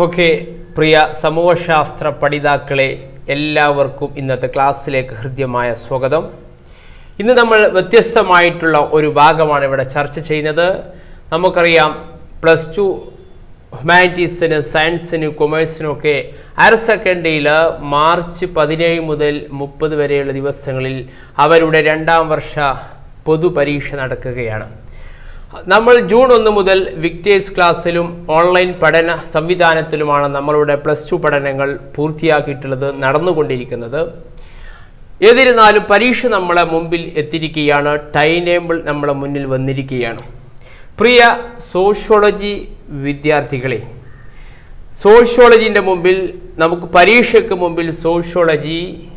Okay പ്രിയ സമൂഹശാസ്ത്ര പഠിതാക്കളെ എല്ലാവർക്കും ഇന്നത്തെ ക്ലാസ്സിലേക്ക് ഹൃദ്യമായ സ്വാഗതം ഇന്ന് നമ്മൾ വ്യത്യസ്തമായിട്ടുള്ള ഒരു ഭാഗമാണ് ഇവിടെ ചർച്ച ചെയ്യുന്നത് നമുക്കറിയാം പ്ലസ് ടു ഹ്യൂമാനിറ്റീസിന് സയൻസിന് കൊമേഴ്സിനും ഒക്കെ ഹയർ സെക്കൻഡറിയിൽ മാർച്ച് പതിനേഴ് മുതൽ മുപ്പത് വരെയുള്ള ദിവസങ്ങളിൽ അവരുടെ രണ്ടാം വർഷ പൊതുപരീക്ഷ നടക്കുകയാണ് നമ്മൾ ജൂൺ ഒന്ന് മുതൽ വിക്ടേഴ്സ് ക്ലാസ്സിലും ഓൺലൈൻ പഠന സംവിധാനത്തിലുമാണ് നമ്മളുടെ പ്ലസ് ടു പഠനങ്ങൾ പൂർത്തിയാക്കിയിട്ടുള്ളത് നടന്നുകൊണ്ടിരിക്കുന്നത് ഏതിരുന്നാലും പരീക്ഷ നമ്മളെ മുമ്പിൽ എത്തിയിരിക്കുകയാണ് ടൈം ടേബിൾ നമ്മളെ മുന്നിൽ വന്നിരിക്കുകയാണ് പ്രിയ സോഷ്യോളജി വിദ്യാർത്ഥികളെ സോഷ്യോളജിൻ്റെ മുമ്പിൽ നമുക്ക് പരീക്ഷയ്ക്ക് മുമ്പിൽ സോഷ്യോളജി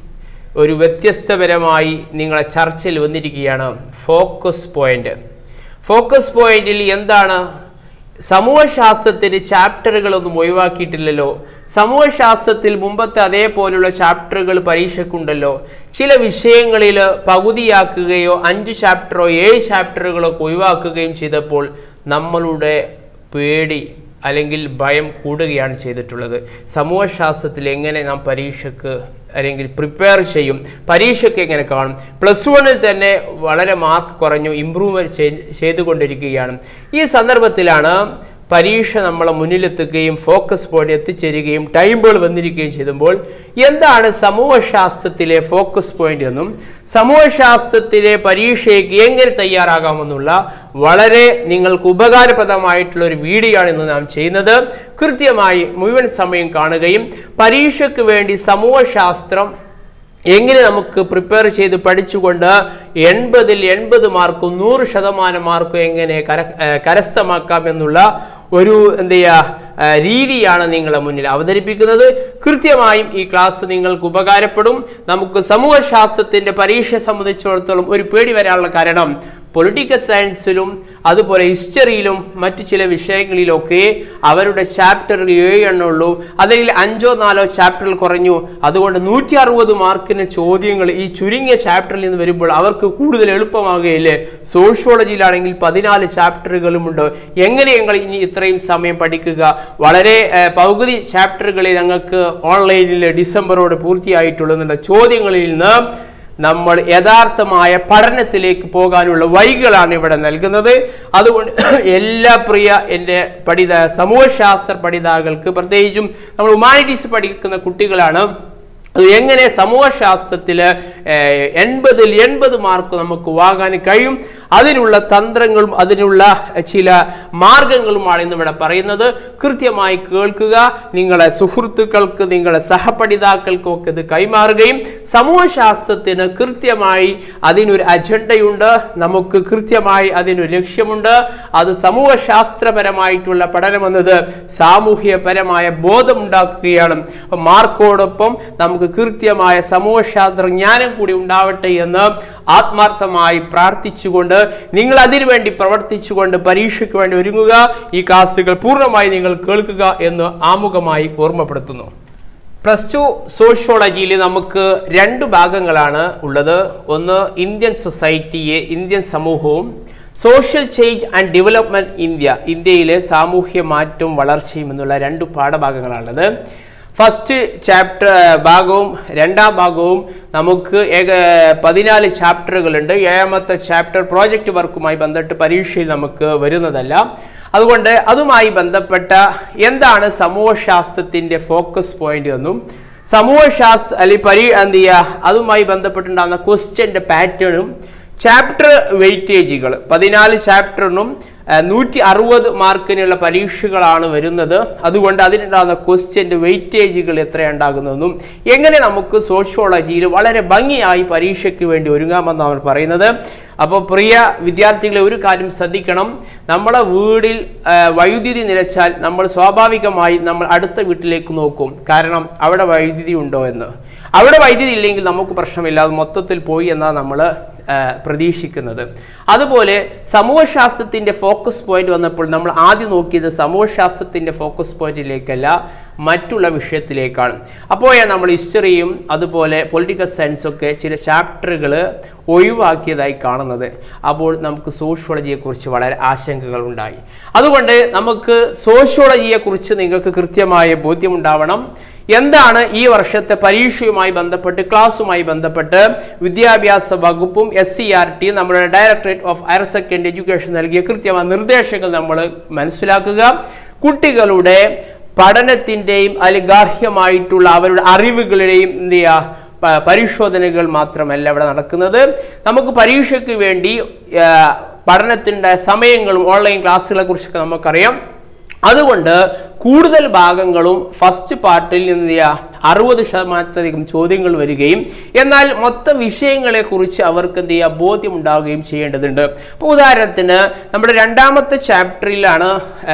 ഒരു വ്യത്യസ്തപരമായി നിങ്ങളെ ചർച്ചയിൽ വന്നിരിക്കുകയാണ് ഫോക്കസ് പോയിന്റ് ഫോക്കസ് പോയിന്റിൽ എന്താണ് സമൂഹശാസ്ത്രത്തിന് ചാപ്റ്ററുകളൊന്നും ഒഴിവാക്കിയിട്ടില്ലല്ലോ സമൂഹശാസ്ത്രത്തിൽ മുമ്പത്തെ അതേപോലുള്ള ചാപ്റ്ററുകൾ പരീക്ഷയ്ക്കുണ്ടല്ലോ ചില വിഷയങ്ങളിൽ പകുതിയാക്കുകയോ അഞ്ച് ചാപ്റ്ററോ ഏഴ് ചാപ്റ്ററുകളോ ഒഴിവാക്കുകയും ചെയ്തപ്പോൾ നമ്മളുടെ പേടി അല്ലെങ്കിൽ ഭയം കൂടുകയാണ് ചെയ്തിട്ടുള്ളത് സമൂഹശാസ്ത്രത്തിൽ എങ്ങനെ നാം പരീക്ഷയ്ക്ക് അല്ലെങ്കിൽ പ്രിപ്പയർ ചെയ്യും പരീക്ഷയ്ക്ക് എങ്ങനെ കാണും പ്ലസ് വണ്ണിൽ തന്നെ വളരെ മാർക്ക് കുറഞ്ഞു ഇമ്പ്രൂവ്മെൻറ്റ് ചെയ്തുകൊണ്ടിരിക്കുകയാണ് ഈ സന്ദർഭത്തിലാണ് പരീക്ഷ നമ്മളെ മുന്നിലെത്തുകയും ഫോക്കസ് പോയിന്റ് എത്തിച്ചേരുകയും ടൈമുകൾ വന്നിരിക്കുകയും ചെയ്തുമ്പോൾ എന്താണ് സമൂഹശാസ്ത്രത്തിലെ ഫോക്കസ് പോയിന്റ് എന്നും സമൂഹശാസ്ത്രത്തിലെ പരീക്ഷയ്ക്ക് എങ്ങനെ തയ്യാറാകാമെന്നുള്ള വളരെ നിങ്ങൾക്ക് ഉപകാരപ്രദമായിട്ടുള്ള ഒരു വീഡിയോ ആണ് ഇന്ന് നാം ചെയ്യുന്നത് കൃത്യമായി മുഴുവൻ സമയം കാണുകയും പരീക്ഷയ്ക്ക് വേണ്ടി സമൂഹശാസ്ത്രം എങ്ങനെ നമുക്ക് പ്രിപ്പയർ ചെയ്ത് പഠിച്ചുകൊണ്ട് എൺപതിൽ എൺപത് മാർക്കും നൂറ് ശതമാനം മാർക്കും എങ്ങനെ കര കരസ്ഥമാക്കാം എന്നുള്ള ഒരു എന്ത് ചെയ്യുക രീതിയാണ് നിങ്ങളെ മുന്നിൽ അവതരിപ്പിക്കുന്നത് കൃത്യമായും ഈ ക്ലാസ് നിങ്ങൾക്ക് ഉപകാരപ്പെടും നമുക്ക് സമൂഹശാസ്ത്രത്തിൻ്റെ പരീക്ഷയെ സംബന്ധിച്ചിടത്തോളം ഒരു പേടി വരാനുള്ള കാരണം പൊളിറ്റിക്കൽ സയൻസിലും അതുപോലെ ഹിസ്റ്ററിയിലും മറ്റു ചില വിഷയങ്ങളിലൊക്കെ അവരുടെ ചാപ്റ്ററുകൾ ഏഴ് എണ്ണുള്ളൂ അതിൽ അഞ്ചോ നാലോ ചാപ്റ്ററുകൾ കുറഞ്ഞു അതുകൊണ്ട് നൂറ്റി അറുപത് മാർക്കിന് ചോദ്യങ്ങൾ ഈ ചുരുങ്ങിയ ചാപ്റ്ററിൽ നിന്ന് വരുമ്പോൾ അവർക്ക് കൂടുതൽ എളുപ്പമാകുകയില്ലേ സോഷ്യോളജിയിലാണെങ്കിൽ പതിനാല് ചാപ്റ്ററുകളുമുണ്ട് എങ്ങനെ ഞങ്ങൾ ഇനി ഇത്രയും സമയം പഠിക്കുക വളരെ പകുതി ചാപ്റ്ററുകളെ ഞങ്ങൾക്ക് ഓൺലൈനിൽ ഡിസംബറോട് പൂർത്തിയായിട്ടുള്ളൂ എന്നുള്ള ചോദ്യങ്ങളിൽ നിന്ന് നമ്മൾ യഥാർത്ഥമായ പഠനത്തിലേക്ക് പോകാനുള്ള വഴികളാണ് ഇവിടെ നൽകുന്നത് അതുകൊണ്ട് എല്ലാ പ്രിയ എൻ്റെ പഠിത സമൂഹശാസ്ത്ര പഠിതാക്കൾക്ക് പ്രത്യേകിച്ചും നമ്മൾ ഹ്യൂമാനിറ്റീസ് പഠിക്കുന്ന കുട്ടികളാണ് അത് എങ്ങനെ സമൂഹശാസ്ത്രത്തിൽ എൺപതിൽ എൺപത് മാർക്ക് നമുക്ക് വാങ്ങാൻ കഴിയും അതിനുള്ള തന്ത്രങ്ങളും അതിനുള്ള ചില മാർഗങ്ങളുമാണ് ഇന്നിവിടെ പറയുന്നത് കൃത്യമായി കേൾക്കുക നിങ്ങളെ സുഹൃത്തുക്കൾക്ക് നിങ്ങളെ സഹപഠിതാക്കൾക്കും ഒക്കെ ഇത് കൈമാറുകയും സമൂഹശാസ്ത്രത്തിന് കൃത്യമായി അതിനൊരു അജണ്ടയുണ്ട് നമുക്ക് കൃത്യമായി അതിനൊരു ലക്ഷ്യമുണ്ട് അത് സമൂഹശാസ്ത്രപരമായിട്ടുള്ള പഠനമെന്നത് സാമൂഹ്യപരമായ ബോധമുണ്ടാക്കുകയാണ് മാർക്കോടൊപ്പം നമുക്ക് കൃത്യമായ സമൂഹശാസ്ത്ര ജ്ഞാനം കൂടി ഉണ്ടാവട്ടെ എന്ന് ആത്മാർത്ഥമായി പ്രാർത്ഥിച്ചുകൊണ്ട് നിങ്ങൾ അതിനുവേണ്ടി പ്രവർത്തിച്ചുകൊണ്ട് പരീക്ഷയ്ക്ക് വേണ്ടി ഒരുങ്ങുക ഈ ക്ലാസ്സുകൾ പൂർണ്ണമായി നിങ്ങൾ കേൾക്കുക എന്ന് ആമുഖമായി ഓർമ്മപ്പെടുത്തുന്നു പ്ലസ് ടു സോഷ്യോളജിയിൽ നമുക്ക് രണ്ട് ഭാഗങ്ങളാണ് ഉള്ളത് ഒന്ന് ഇന്ത്യൻ സൊസൈറ്റിയെ ഇന്ത്യൻ സമൂഹവും social change and development India ഇന്ത്യയിലെ സാമൂഹ്യ മാറ്റവും വളർച്ചയും എന്നുള്ള രണ്ട് പാഠഭാഗങ്ങളാണുള്ളത് ഫസ്റ്റ് ചാപ്റ്റർ ഭാഗവും രണ്ടാം ഭാഗവും നമുക്ക് ഏക പതിനാല് ചാപ്റ്ററുകളുണ്ട് ഏഴാമത്തെ ചാപ്റ്റർ പ്രോജക്റ്റ് വർക്കുമായി ബന്ധപ്പെട്ട് പരീക്ഷയിൽ നമുക്ക് വരുന്നതല്ല അതുകൊണ്ട് അതുമായി ബന്ധപ്പെട്ട എന്താണ് സമൂഹശാസ്ത്രത്തിൻ്റെ ഫോക്കസ് പോയിന്റ് എന്നും സമൂഹശാസ്ത്ര അല്ലെങ്കിൽ പരീ എന്ത് ചെയ്യുക അതുമായി ബന്ധപ്പെട്ടുണ്ടാകുന്ന ക്വസ്റ്റ്യൻ്റെ പാറ്റേണും ചാപ്റ്റർ വെയിറ്റേജുകൾ പതിനാല് ചാപ്റ്ററിനും നൂറ്റി അറുപത് മാർക്കിനുള്ള പരീക്ഷകളാണ് വരുന്നത് അതുകൊണ്ട് അതിനുണ്ടാകുന്ന ക്വസ്റ്റ്യൻ്റെ വെയിറ്റേജുകൾ എത്രയുണ്ടാകുന്നതെന്നും എങ്ങനെ നമുക്ക് സോഷ്യോളജിയിൽ വളരെ ഭംഗിയായി പരീക്ഷയ്ക്ക് വേണ്ടി ഒരുങ്ങാമെന്നാണ് പറയുന്നത് അപ്പോൾ പ്രിയ വിദ്യാർത്ഥികളെ ഒരു കാര്യം ശ്രദ്ധിക്കണം നമ്മളെ വീടിൽ വൈദ്യുതി നിലച്ചാൽ നമ്മൾ സ്വാഭാവികമായി നമ്മൾ അടുത്ത വീട്ടിലേക്ക് നോക്കും കാരണം അവിടെ വൈദ്യുതി ഉണ്ടോ എന്ന് അവിടെ വൈദ്യുതി ഇല്ലെങ്കിൽ നമുക്ക് പ്രശ്നമില്ല അത് മൊത്തത്തിൽ പോയി എന്നാണ് നമ്മൾ പ്രതീക്ഷിക്കുന്നത് അതുപോലെ സമൂഹശാസ്ത്രത്തിൻ്റെ ഫോക്കസ് പോയിന്റ് വന്നപ്പോൾ നമ്മൾ ആദ്യം നോക്കിയത് സമൂഹശാസ്ത്രത്തിൻ്റെ ഫോക്കസ് പോയിന്റിലേക്കല്ല മറ്റുള്ള വിഷയത്തിലേക്കാണ് അപ്പോഴാണ് നമ്മൾ ഹിസ്റ്ററിയും അതുപോലെ പൊളിറ്റിക്കൽ സയൻസും ഒക്കെ ചില ചാപ്റ്ററുകൾ ഒഴിവാക്കിയതായി കാണുന്നത് അപ്പോൾ നമുക്ക് സോഷ്യോളജിയെക്കുറിച്ച് വളരെ ആശങ്കകൾ ഉണ്ടായി അതുകൊണ്ട് നമുക്ക് സോഷ്യോളജിയെക്കുറിച്ച് നിങ്ങൾക്ക് കൃത്യമായ ബോധ്യമുണ്ടാവണം എന്താണ് ഈ വർഷത്തെ പരീക്ഷയുമായി ബന്ധപ്പെട്ട് ക്ലാസ്സുമായി ബന്ധപ്പെട്ട് വിദ്യാഭ്യാസ വകുപ്പും എസ് സി ആർ ടി നമ്മുടെ directorate of higher secondary education നൽകിയ കൃത്യമായ നിർദ്ദേശങ്ങൾ നമ്മൾ മനസ്സിലാക്കുക കുട്ടികളുടെ പഠനത്തിൻ്റെയും അല്ലെങ്കിൽ ഗാർഹ്യമായിട്ടുള്ള അവരുടെ അറിവുകളുടെയും എന്ത് ചെയ്യുക പ- പരിശോധനകൾ മാത്രമല്ല ഇവിടെ നടക്കുന്നത് നമുക്ക് പരീക്ഷയ്ക്ക് വേണ്ടി ആ, പഠനത്തിൻ്റെ സമയങ്ങളും ഓൺലൈൻ ക്ലാസ്സുകളെ കുറിച്ചൊക്കെ നമുക്കറിയാം അതുകൊണ്ട് കൂടുതൽ ഭാഗങ്ങളും ഫസ്റ്റ് പാർട്ടിൽ നിന്ന് എന്ത് ചെയ്യുക അറുപത് ശതമാനത്തിലധികം ചോദ്യങ്ങൾ വരികയും എന്നാൽ മൊത്തം വിഷയങ്ങളെക്കുറിച്ച് അവർക്ക് എന്ത് ചെയ്യുക ബോധ്യം ഉണ്ടാവുകയും ചെയ്യേണ്ടതുണ്ട് ഇപ്പോൾ ഉദാഹരണത്തിന് നമ്മുടെ രണ്ടാമത്തെ ചാപ്റ്ററിലാണ്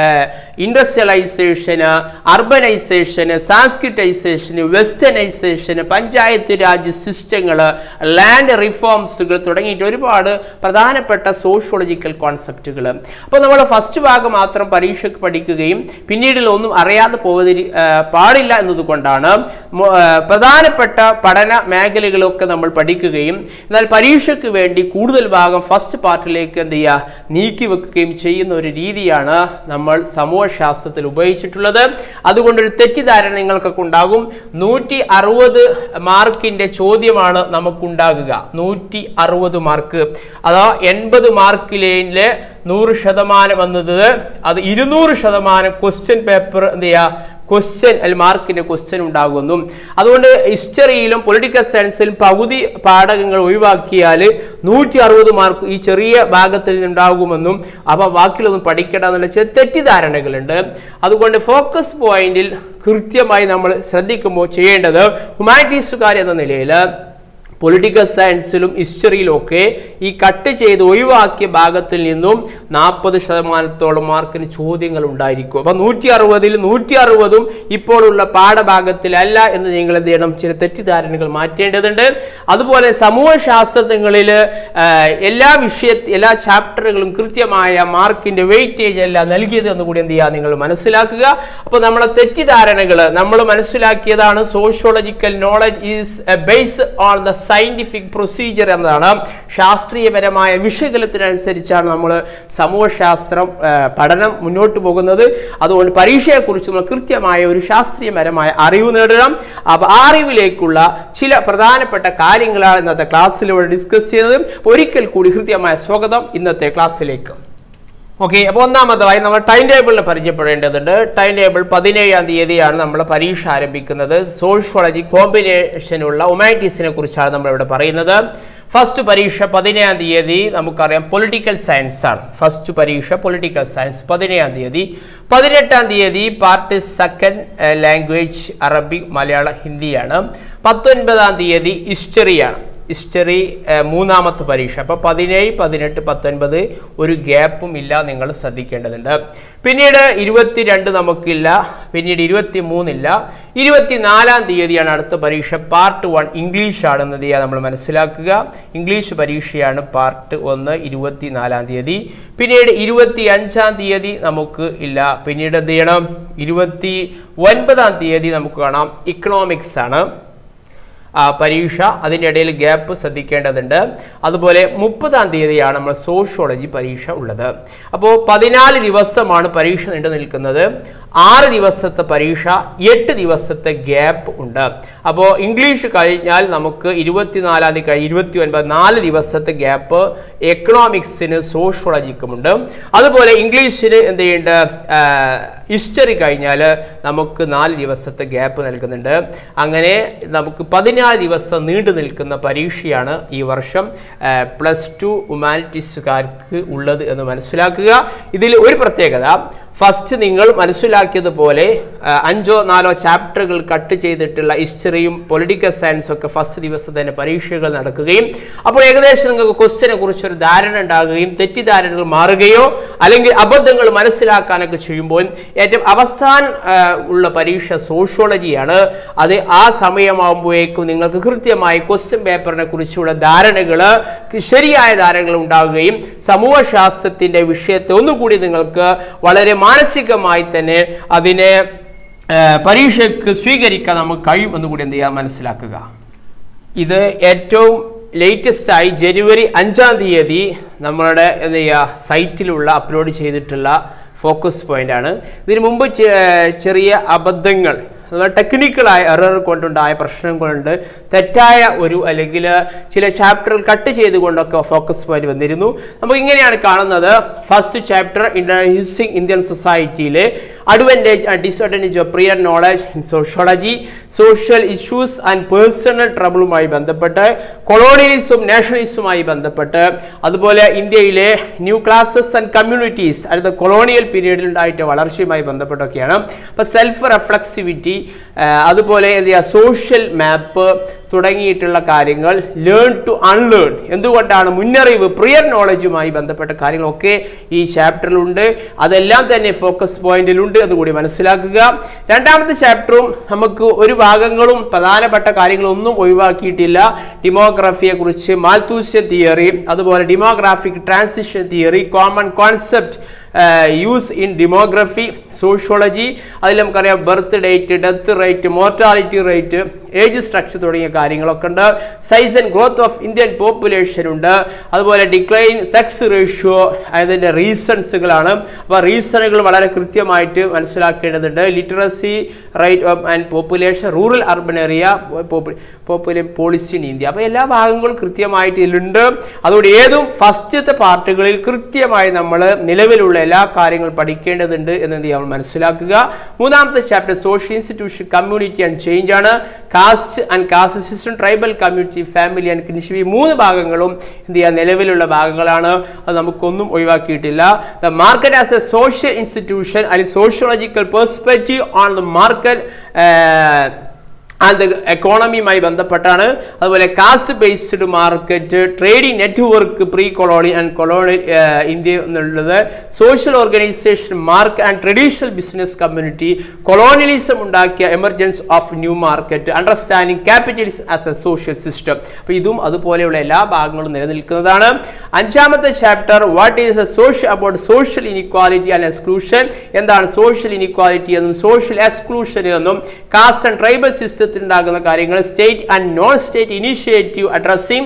ഇൻഡസ്ട്രിയലൈസേഷന് അർബനൈസേഷന് സാൻസ്ക്രിറ്റൈസേഷന് വെസ്റ്റേണൈസേഷന് പഞ്ചായത്ത് രാജ് സിസ്റ്റങ്ങൾ ലാൻഡ് റിഫോംസുകൾ തുടങ്ങിയിട്ട് ഒരുപാട് പ്രധാനപ്പെട്ട സോഷ്യോളജിക്കൽ കോൺസെപ്റ്റുകൾ അപ്പോൾ നമ്മൾ ഫസ്റ്റ് ഭാഗം മാത്രം പരീക്ഷയ്ക്ക് പഠിക്കുകയും പിന്നീട് ഒന്നും അറിയാതെ പോകതി ആ, പാടില്ല എന്നതുകൊണ്ടാണ് മൊ- ആ, പ്രധാനപ്പെട്ട പഠന മേഖലകളൊക്കെ നമ്മൾ പഠിക്കുകയും എന്നാൽ പരീക്ഷയ്ക്ക് വേണ്ടി കൂടുതൽ ഭാഗം ഫസ്റ്റ് പാർട്ടിലേക്ക് എന്ത് ചെയ്യുക നീക്കി വെക്കുകയും ചെയ്യുന്ന ഒരു രീതിയാണ് നമ്മൾ സമൂഹശാസ്ത്രത്തിൽ ഉപയോഗിച്ചിട്ടുള്ളത് അതുകൊണ്ടൊരു തെറ്റിദ്ധാരണ നിങ്ങൾക്കൊക്കെ ഉണ്ടാകും നൂറ്റി അറുപത് മാർക്കിന്റെ ചോദ്യമാണ് നമുക്കുണ്ടാകുക നൂറ്റി അറുപത് മാർക്ക് അതാ എൺപത് മാർക്കിലെ നൂറ് ശതമാനം എന്നത് അത് ഇരുന്നൂറ് ശതമാനം ക്വസ്റ്റ്യൻ പേപ്പർ എന്ത് ചെയ്യുക ക്വസ്റ്റ്യൻ അല്ലെങ്കിൽ മാർക്കിന്റെ ക്വസ്റ്റ്യൻ ഉണ്ടാകുന്നു അതുകൊണ്ട് ഹിസ്റ്ററിയിലും പൊളിറ്റിക്കൽ സയൻസിലും പകുതി പാഠകങ്ങൾ ഒഴിവാക്കിയാൽ നൂറ്റി അറുപത് മാർക്ക് ഈ ചെറിയ ഭാഗത്തിൽ നിന്നുണ്ടാകുമെന്നും അപ്പോൾ ബാക്കിയുള്ളതൊന്നും പഠിക്കണ്ട എന്നുള്ള ചില തെറ്റിദ്ധാരണകളുണ്ട് അതുകൊണ്ട് ഫോക്കസ് പോയിന്റിൽ കൃത്യമായി നമ്മൾ ശ്രദ്ധിക്കുമ്പോൾ ചെയ്യേണ്ടത് ഹ്യൂമാനിറ്റീസുകാർ എന്ന നിലയിൽ പൊളിറ്റിക്കൽ സയൻസിലും ഹിസ്റ്ററിയിലും ഒക്കെ ഈ കട്ട് ചെയ്ത് ഒഴിവാക്കിയ ഭാഗത്തിൽ നിന്നും നാൽപ്പത് ശതമാനത്തോളം മാർക്കിന് ചോദ്യങ്ങൾ ഉണ്ടായിരിക്കും അപ്പം നൂറ്റി അറുപതിൽ നൂറ്റി അറുപതും ഇപ്പോഴുള്ള പാഠഭാഗത്തിലല്ല എന്ന് നിങ്ങൾ എന്ത് ചെയ്യണം ചില തെറ്റിദ്ധാരണകൾ മാറ്റേണ്ടതുണ്ട് അതുപോലെ സമൂഹശാസ്ത്രങ്ങളിൽ എല്ലാ വിഷയ എല്ലാ ചാപ്റ്ററുകളും കൃത്യമായ മാർക്കിന്റെ വെയിറ്റേജ് അല്ല നൽകിയത് എന്ന് കൂടി എന്ത് ചെയ്യുക നിങ്ങൾ മനസ്സിലാക്കുക അപ്പോൾ നമ്മളെ തെറ്റിദ്ധാരണകൾ നമ്മൾ മനസ്സിലാക്കിയതാണ് sociological knowledge is base on the scientific procedure എന്നതാണ് ശാസ്ത്രീയപരമായ വിശകലനത്തിനനുസരിച്ചാണ് നമ്മൾ സമൂഹശാസ്ത്രം ആ, പഠനം മുന്നോട്ട് പോകുന്നത് അതുകൊണ്ട് പരീക്ഷയെക്കുറിച്ച് നമ്മൾ കൃത്യമായ ഒരു ശാസ്ത്രീയപരമായ അറിവ് നേടണം അപ്പോൾ ആ അറിവിലേക്കുള്ള ചില പ്രധാനപ്പെട്ട കാര്യങ്ങളാണ് ഇന്നത്തെ ക്ലാസ്സിലൂടെ ഡിസ്കസ് ചെയ്യുന്നത് ഒരിക്കൽ കൂടി ഹൃദ്യമായ സ്വാഗതം ഇന്നത്തെ ക്ലാസ്സിലേക്ക് ഓക്കെ അപ്പോൾ ഒന്നാമതായി നമ്മൾ ടൈം ടേബിളിൽ പരിചയപ്പെടേണ്ടതുണ്ട് ടൈം ടേബിൾ പതിനേഴാം തീയതിയാണ് നമ്മൾ പരീക്ഷ ആരംഭിക്കുന്നത് സോഷ്യോളജി കോമ്പിനേഷനുള്ള ഒമാറ്റിസിനെ കുറിച്ചാണ് നമ്മൾ ഇവിടെ പറയുന്നത് ഫസ്റ്റ് പരീക്ഷ പതിനേഴാം തീയതി നമുക്കറിയാം പൊളിറ്റിക്കൽ സയൻസ് ആണ് ഫസ്റ്റ് പരീക്ഷ പൊളിറ്റിക്കൽ സയൻസ് പതിനേഴാം തീയതി പതിനെട്ടാം തീയതി പാർട്ട് സെക്കൻഡ് ലാംഗ്വേജ് അറബി മലയാളം ഹിന്ദിയാണ് പത്തൊൻപതാം തീയതി ഹിസ്റ്ററിയാണ് ഹിസ്റ്ററി ഏഹ്, മൂന്നാമത്തെ പരീക്ഷ അപ്പോൾ പതിനേഴ് പതിനെട്ട് പത്തൊൻപത് ഒരു ഗ്യാപ്പും ഇല്ല നിങ്ങൾ ശ്രദ്ധിക്കേണ്ടതുണ്ട് പിന്നീട് ഇരുപത്തിരണ്ട് നമുക്കില്ല പിന്നീട് ഇരുപത്തി മൂന്നില്ല ഇരുപത്തിനാലാം തീയതിയാണ് അടുത്ത പരീക്ഷ പാർട്ട് വൺ ഇംഗ്ലീഷ് ആണെന്നത് നമ്മൾ മനസ്സിലാക്കുക ഇംഗ്ലീഷ് പരീക്ഷയാണ് പാർട്ട് ഒന്ന് ഇരുപത്തിനാലാം തീയതി പിന്നീട് ഇരുപത്തി അഞ്ചാം തീയതി നമുക്ക് ഇല്ല പിന്നീട് എന്ത് ചെയ്യണം ഇരുപത്തി ഒൻപതാം തീയതി നമുക്ക് കാണാം ഇക്കണോമിക്സ് ആണ് ആ, പരീക്ഷ അതിൻ്റെ ഇടയിൽ ഗ്യാപ്പ് ശ്രദ്ധിക്കേണ്ടതുണ്ട് അതുപോലെ മുപ്പതാം തീയതിയാണ് നമ്മൾ സോഷ്യോളജി പരീക്ഷ ഉള്ളത് അപ്പോൾ പതിനാല് ദിവസമാണ് പരീക്ഷ നീണ്ടു നിൽക്കുന്നത് ആറ് ദിവസത്തെ പരീക്ഷ എട്ട് ദിവസത്തെ ഗ്യാപ്പ് ഉണ്ട് അപ്പോൾ ഇംഗ്ലീഷ് കഴിഞ്ഞാൽ നമുക്ക് ഇരുപത്തിനാലാം തീയതി കഴിഞ്ഞ് ഇരുപത്തി ഒൻപത് നാല് ദിവസത്തെ ഗ്യാപ്പ് എക്കണോമിക്സിന് സോഷ്യോളജിക്കുമുണ്ട് അതുപോലെ ഇംഗ്ലീഷിന് എന്ത് ചെയ്യുന്നുണ്ട് ഹിസ്റ്ററി കഴിഞ്ഞാൽ നമുക്ക് നാല് ദിവസത്തെ ഗ്യാപ്പ് നൽകുന്നുണ്ട് അങ്ങനെ നമുക്ക് പതിനാല് ദിവസം നീണ്ടു നിൽക്കുന്ന പരീക്ഷയാണ് ഈ വർഷം പ്ലസ് ടു ഹ്യൂമാനിറ്റീസുകാർക്ക് ഉള്ളത് എന്ന് മനസ്സിലാക്കുക ഇതിൽ ഒരു പ്രത്യേകത ഫസ്റ്റ് നിങ്ങൾ മനസ്സിലാക്കിയതുപോലെ ആ, അഞ്ചോ നാലോ ചാപ്റ്ററുകൾ കട്ട് ചെയ്തിട്ടുള്ള ഹിസ്റ്ററിയും പൊളിറ്റിക്കൽ സയൻസും ഒക്കെ ഫസ്റ്റ് ദിവസം തന്നെ പരീക്ഷകൾ നടക്കുകയും അപ്പോൾ ഏകദേശം നിങ്ങൾക്ക് ക്വസ്റ്റിനെ കുറിച്ചൊരു ധാരണ ഉണ്ടാകുകയും തെറ്റിദ്ധാരണകൾ മാറുകയോ അല്ലെങ്കിൽ അബദ്ധങ്ങൾ മനസ്സിലാക്കാനൊക്കെ ചെയ്യുമ്പോൾ ഏറ്റവും അവസാനം ആ, ഉള്ള പരീക്ഷ സോഷ്യോളജിയാണ് അത് ആ സമയമാകുമ്പോഴേക്കും നിങ്ങൾക്ക് കൃത്യമായി ക്വസ്റ്റ്യൻ പേപ്പറിനെ കുറിച്ചുള്ള ധാരണകൾ ശരിയായ ധാരണകൾ ഉണ്ടാവുകയും സമൂഹശാസ്ത്രത്തിന്റെ വിഷയത്തെ ഒന്നുകൂടി നിങ്ങൾക്ക് വളരെ മാനസികമായി തന്നെ അതിനെ ഏഹ്, പരീക്ഷയ്ക്ക് സ്വീകരിക്കാൻ നമുക്ക് കഴിയും എന്ന് കൂടി എന്ത് ചെയ്യുക മനസ്സിലാക്കുക ഇത് ഏറ്റവും ലേറ്റസ്റ്റ് ആയി ജനുവരി അഞ്ചാം തീയതി നമ്മളുടെ എന്ത് ചെയ്യുക സൈറ്റിലുള്ള അപ്ലോഡ് ചെയ്തിട്ടുള്ള ഫോക്കസ് പോയിന്റ് ആണ് ഇതിനു മുമ്പ് ചെ- ചെറിയ അബദ്ധങ്ങൾ ടെക്നിക്കലായ എറർ കൊണ്ടുണ്ടായ പ്രശ്നം കൊണ്ട് തെറ്റായ ഒരു അല്ലെങ്കിൽ ചില ചാപ്റ്ററുകൾ കട്ട് ചെയ്തുകൊണ്ടൊക്കെ ഫോക്കസ് പോയിന്റ് വന്നിരുന്നു നമുക്ക് ഇങ്ങനെയാണ് കാണുന്നത് ഫസ്റ്റ് ചാപ്റ്റർ ഹിസ്സിംഗ് ഇന്ത്യൻ സൊസൈറ്റിയിലെ advantage and disadvantage of prior knowledge in sociology social issues and personal ട്രബിളുമായി ബന്ധപ്പെട്ട് കൊളോണിയലിസവും നാഷണലിസവുമായി ബന്ധപ്പെട്ട് അതുപോലെ ഇന്ത്യയിലെ ന്യൂ ക്ലാസസ് ആൻഡ് കമ്മ്യൂണിറ്റീസ് അടുത്ത കൊളോണിയൽ പീരീഡിൽ ഉണ്ടായിട്ട് വളർച്ചയുമായി ബന്ധപ്പെട്ടൊക്കെയാണ് അപ്പോൾ സെൽഫ് റെഫ്ലക്സിവിറ്റി അതുപോലെ എന്ത് ചെയ്യുക സോഷ്യൽ മാപ്പ് തുടങ്ങിയിട്ടുള്ള കാര്യങ്ങൾ ലേൺ ടു അൺലേൺ എന്തുകൊണ്ടാണ് മുന്നറിവ് പ്രിയർ നോളജുമായി ബന്ധപ്പെട്ട കാര്യങ്ങളൊക്കെ ഈ ചാപ്റ്ററിലുണ്ട് അതെല്ലാം തന്നെ ഫോക്കസ് പോയിന്റിലുണ്ട് എന്നുകൂടി മനസ്സിലാക്കുക രണ്ടാമത്തെ ചാപ്റ്ററും നമുക്ക് ഒരു ഭാഗങ്ങളും പ്രധാനപ്പെട്ട കാര്യങ്ങളൊന്നും ഒഴിവാക്കിയിട്ടില്ല ഡിമോഗ്രഫിയെ കുറിച്ച് മാൽത്തൂസ്യ തിയറി അതുപോലെ demographic transition theory common concept use in demography sociology അതിൽ നമുക്കറിയാം birth date death rate mortality rate age structure തുടങ്ങിയ കാര്യങ്ങളൊക്കെ ഉണ്ട് size and growth of Indian population ഉണ്ട് അതുപോലെ ഡിക്ലൈൻ സെക്സ് റേഷ്യോ അതിൻ്റെ റീസൺസുകളാണ് അപ്പോൾ റീസണുകൾ വളരെ കൃത്യമായിട്ട് മനസ്സിലാക്കേണ്ടതുണ്ട് literacy rate of and population rural urban area popular policy in India അപ്പോൾ എല്ലാ ഭാഗങ്ങളും കൃത്യമായിട്ട് ഇതിലുണ്ട് അതുകൊണ്ട് ഏതും ഫസ്റ്റത്തെ പാർട്ടുകളിൽ കൃത്യമായി നമ്മൾ നിലവിലുള്ള എല്ലാ കാര്യങ്ങളും പഠിക്കേണ്ടതുണ്ട് എന്ന് എന്ത് ചെയ്യാം മനസ്സിലാക്കുക മൂന്നാമത്തെ chapter social institution community and change ആണ് caste and caste system tribal community family and kinship ഈ മൂന്ന് ഭാഗങ്ങളും എന്ത് ചെയ്യുക നിലവിലുള്ള ഭാഗങ്ങളാണ് അത് നമുക്കൊന്നും ഒഴിവാക്കിയിട്ടില്ല the market as a social institution അല്ലെങ്കിൽ sociological perspective on the market and എക്കോണമിയുമായി ബന്ധപ്പെട്ടാണ് അതുപോലെ caste based market trading network pre colony and colony India എന്നുള്ളത് social organization mark and traditional business community colonialism ഉണ്ടാക്കിയ emergence of new market understanding capitalism as a social system അപ്പോൾ ഇതും അതുപോലെയുള്ള എല്ലാ ഭാഗങ്ങളും നിലനിൽക്കുന്നതാണ് അഞ്ചാമത്തെ chapter what is a social about social inequality and exclusion എന്താണ് സോഷ്യൽ ഇനിക്വാലിറ്റി എന്നും സോഷ്യൽ എക്സ്ക്ലൂഷൻ എന്നും കാസ്റ്റ് ആൻഡ് ട്രൈബൽ സിസ്റ്റത്തിൽ ഉണ്ടാകുന്ന കാര്യങ്ങൾ state and non state initiative addressing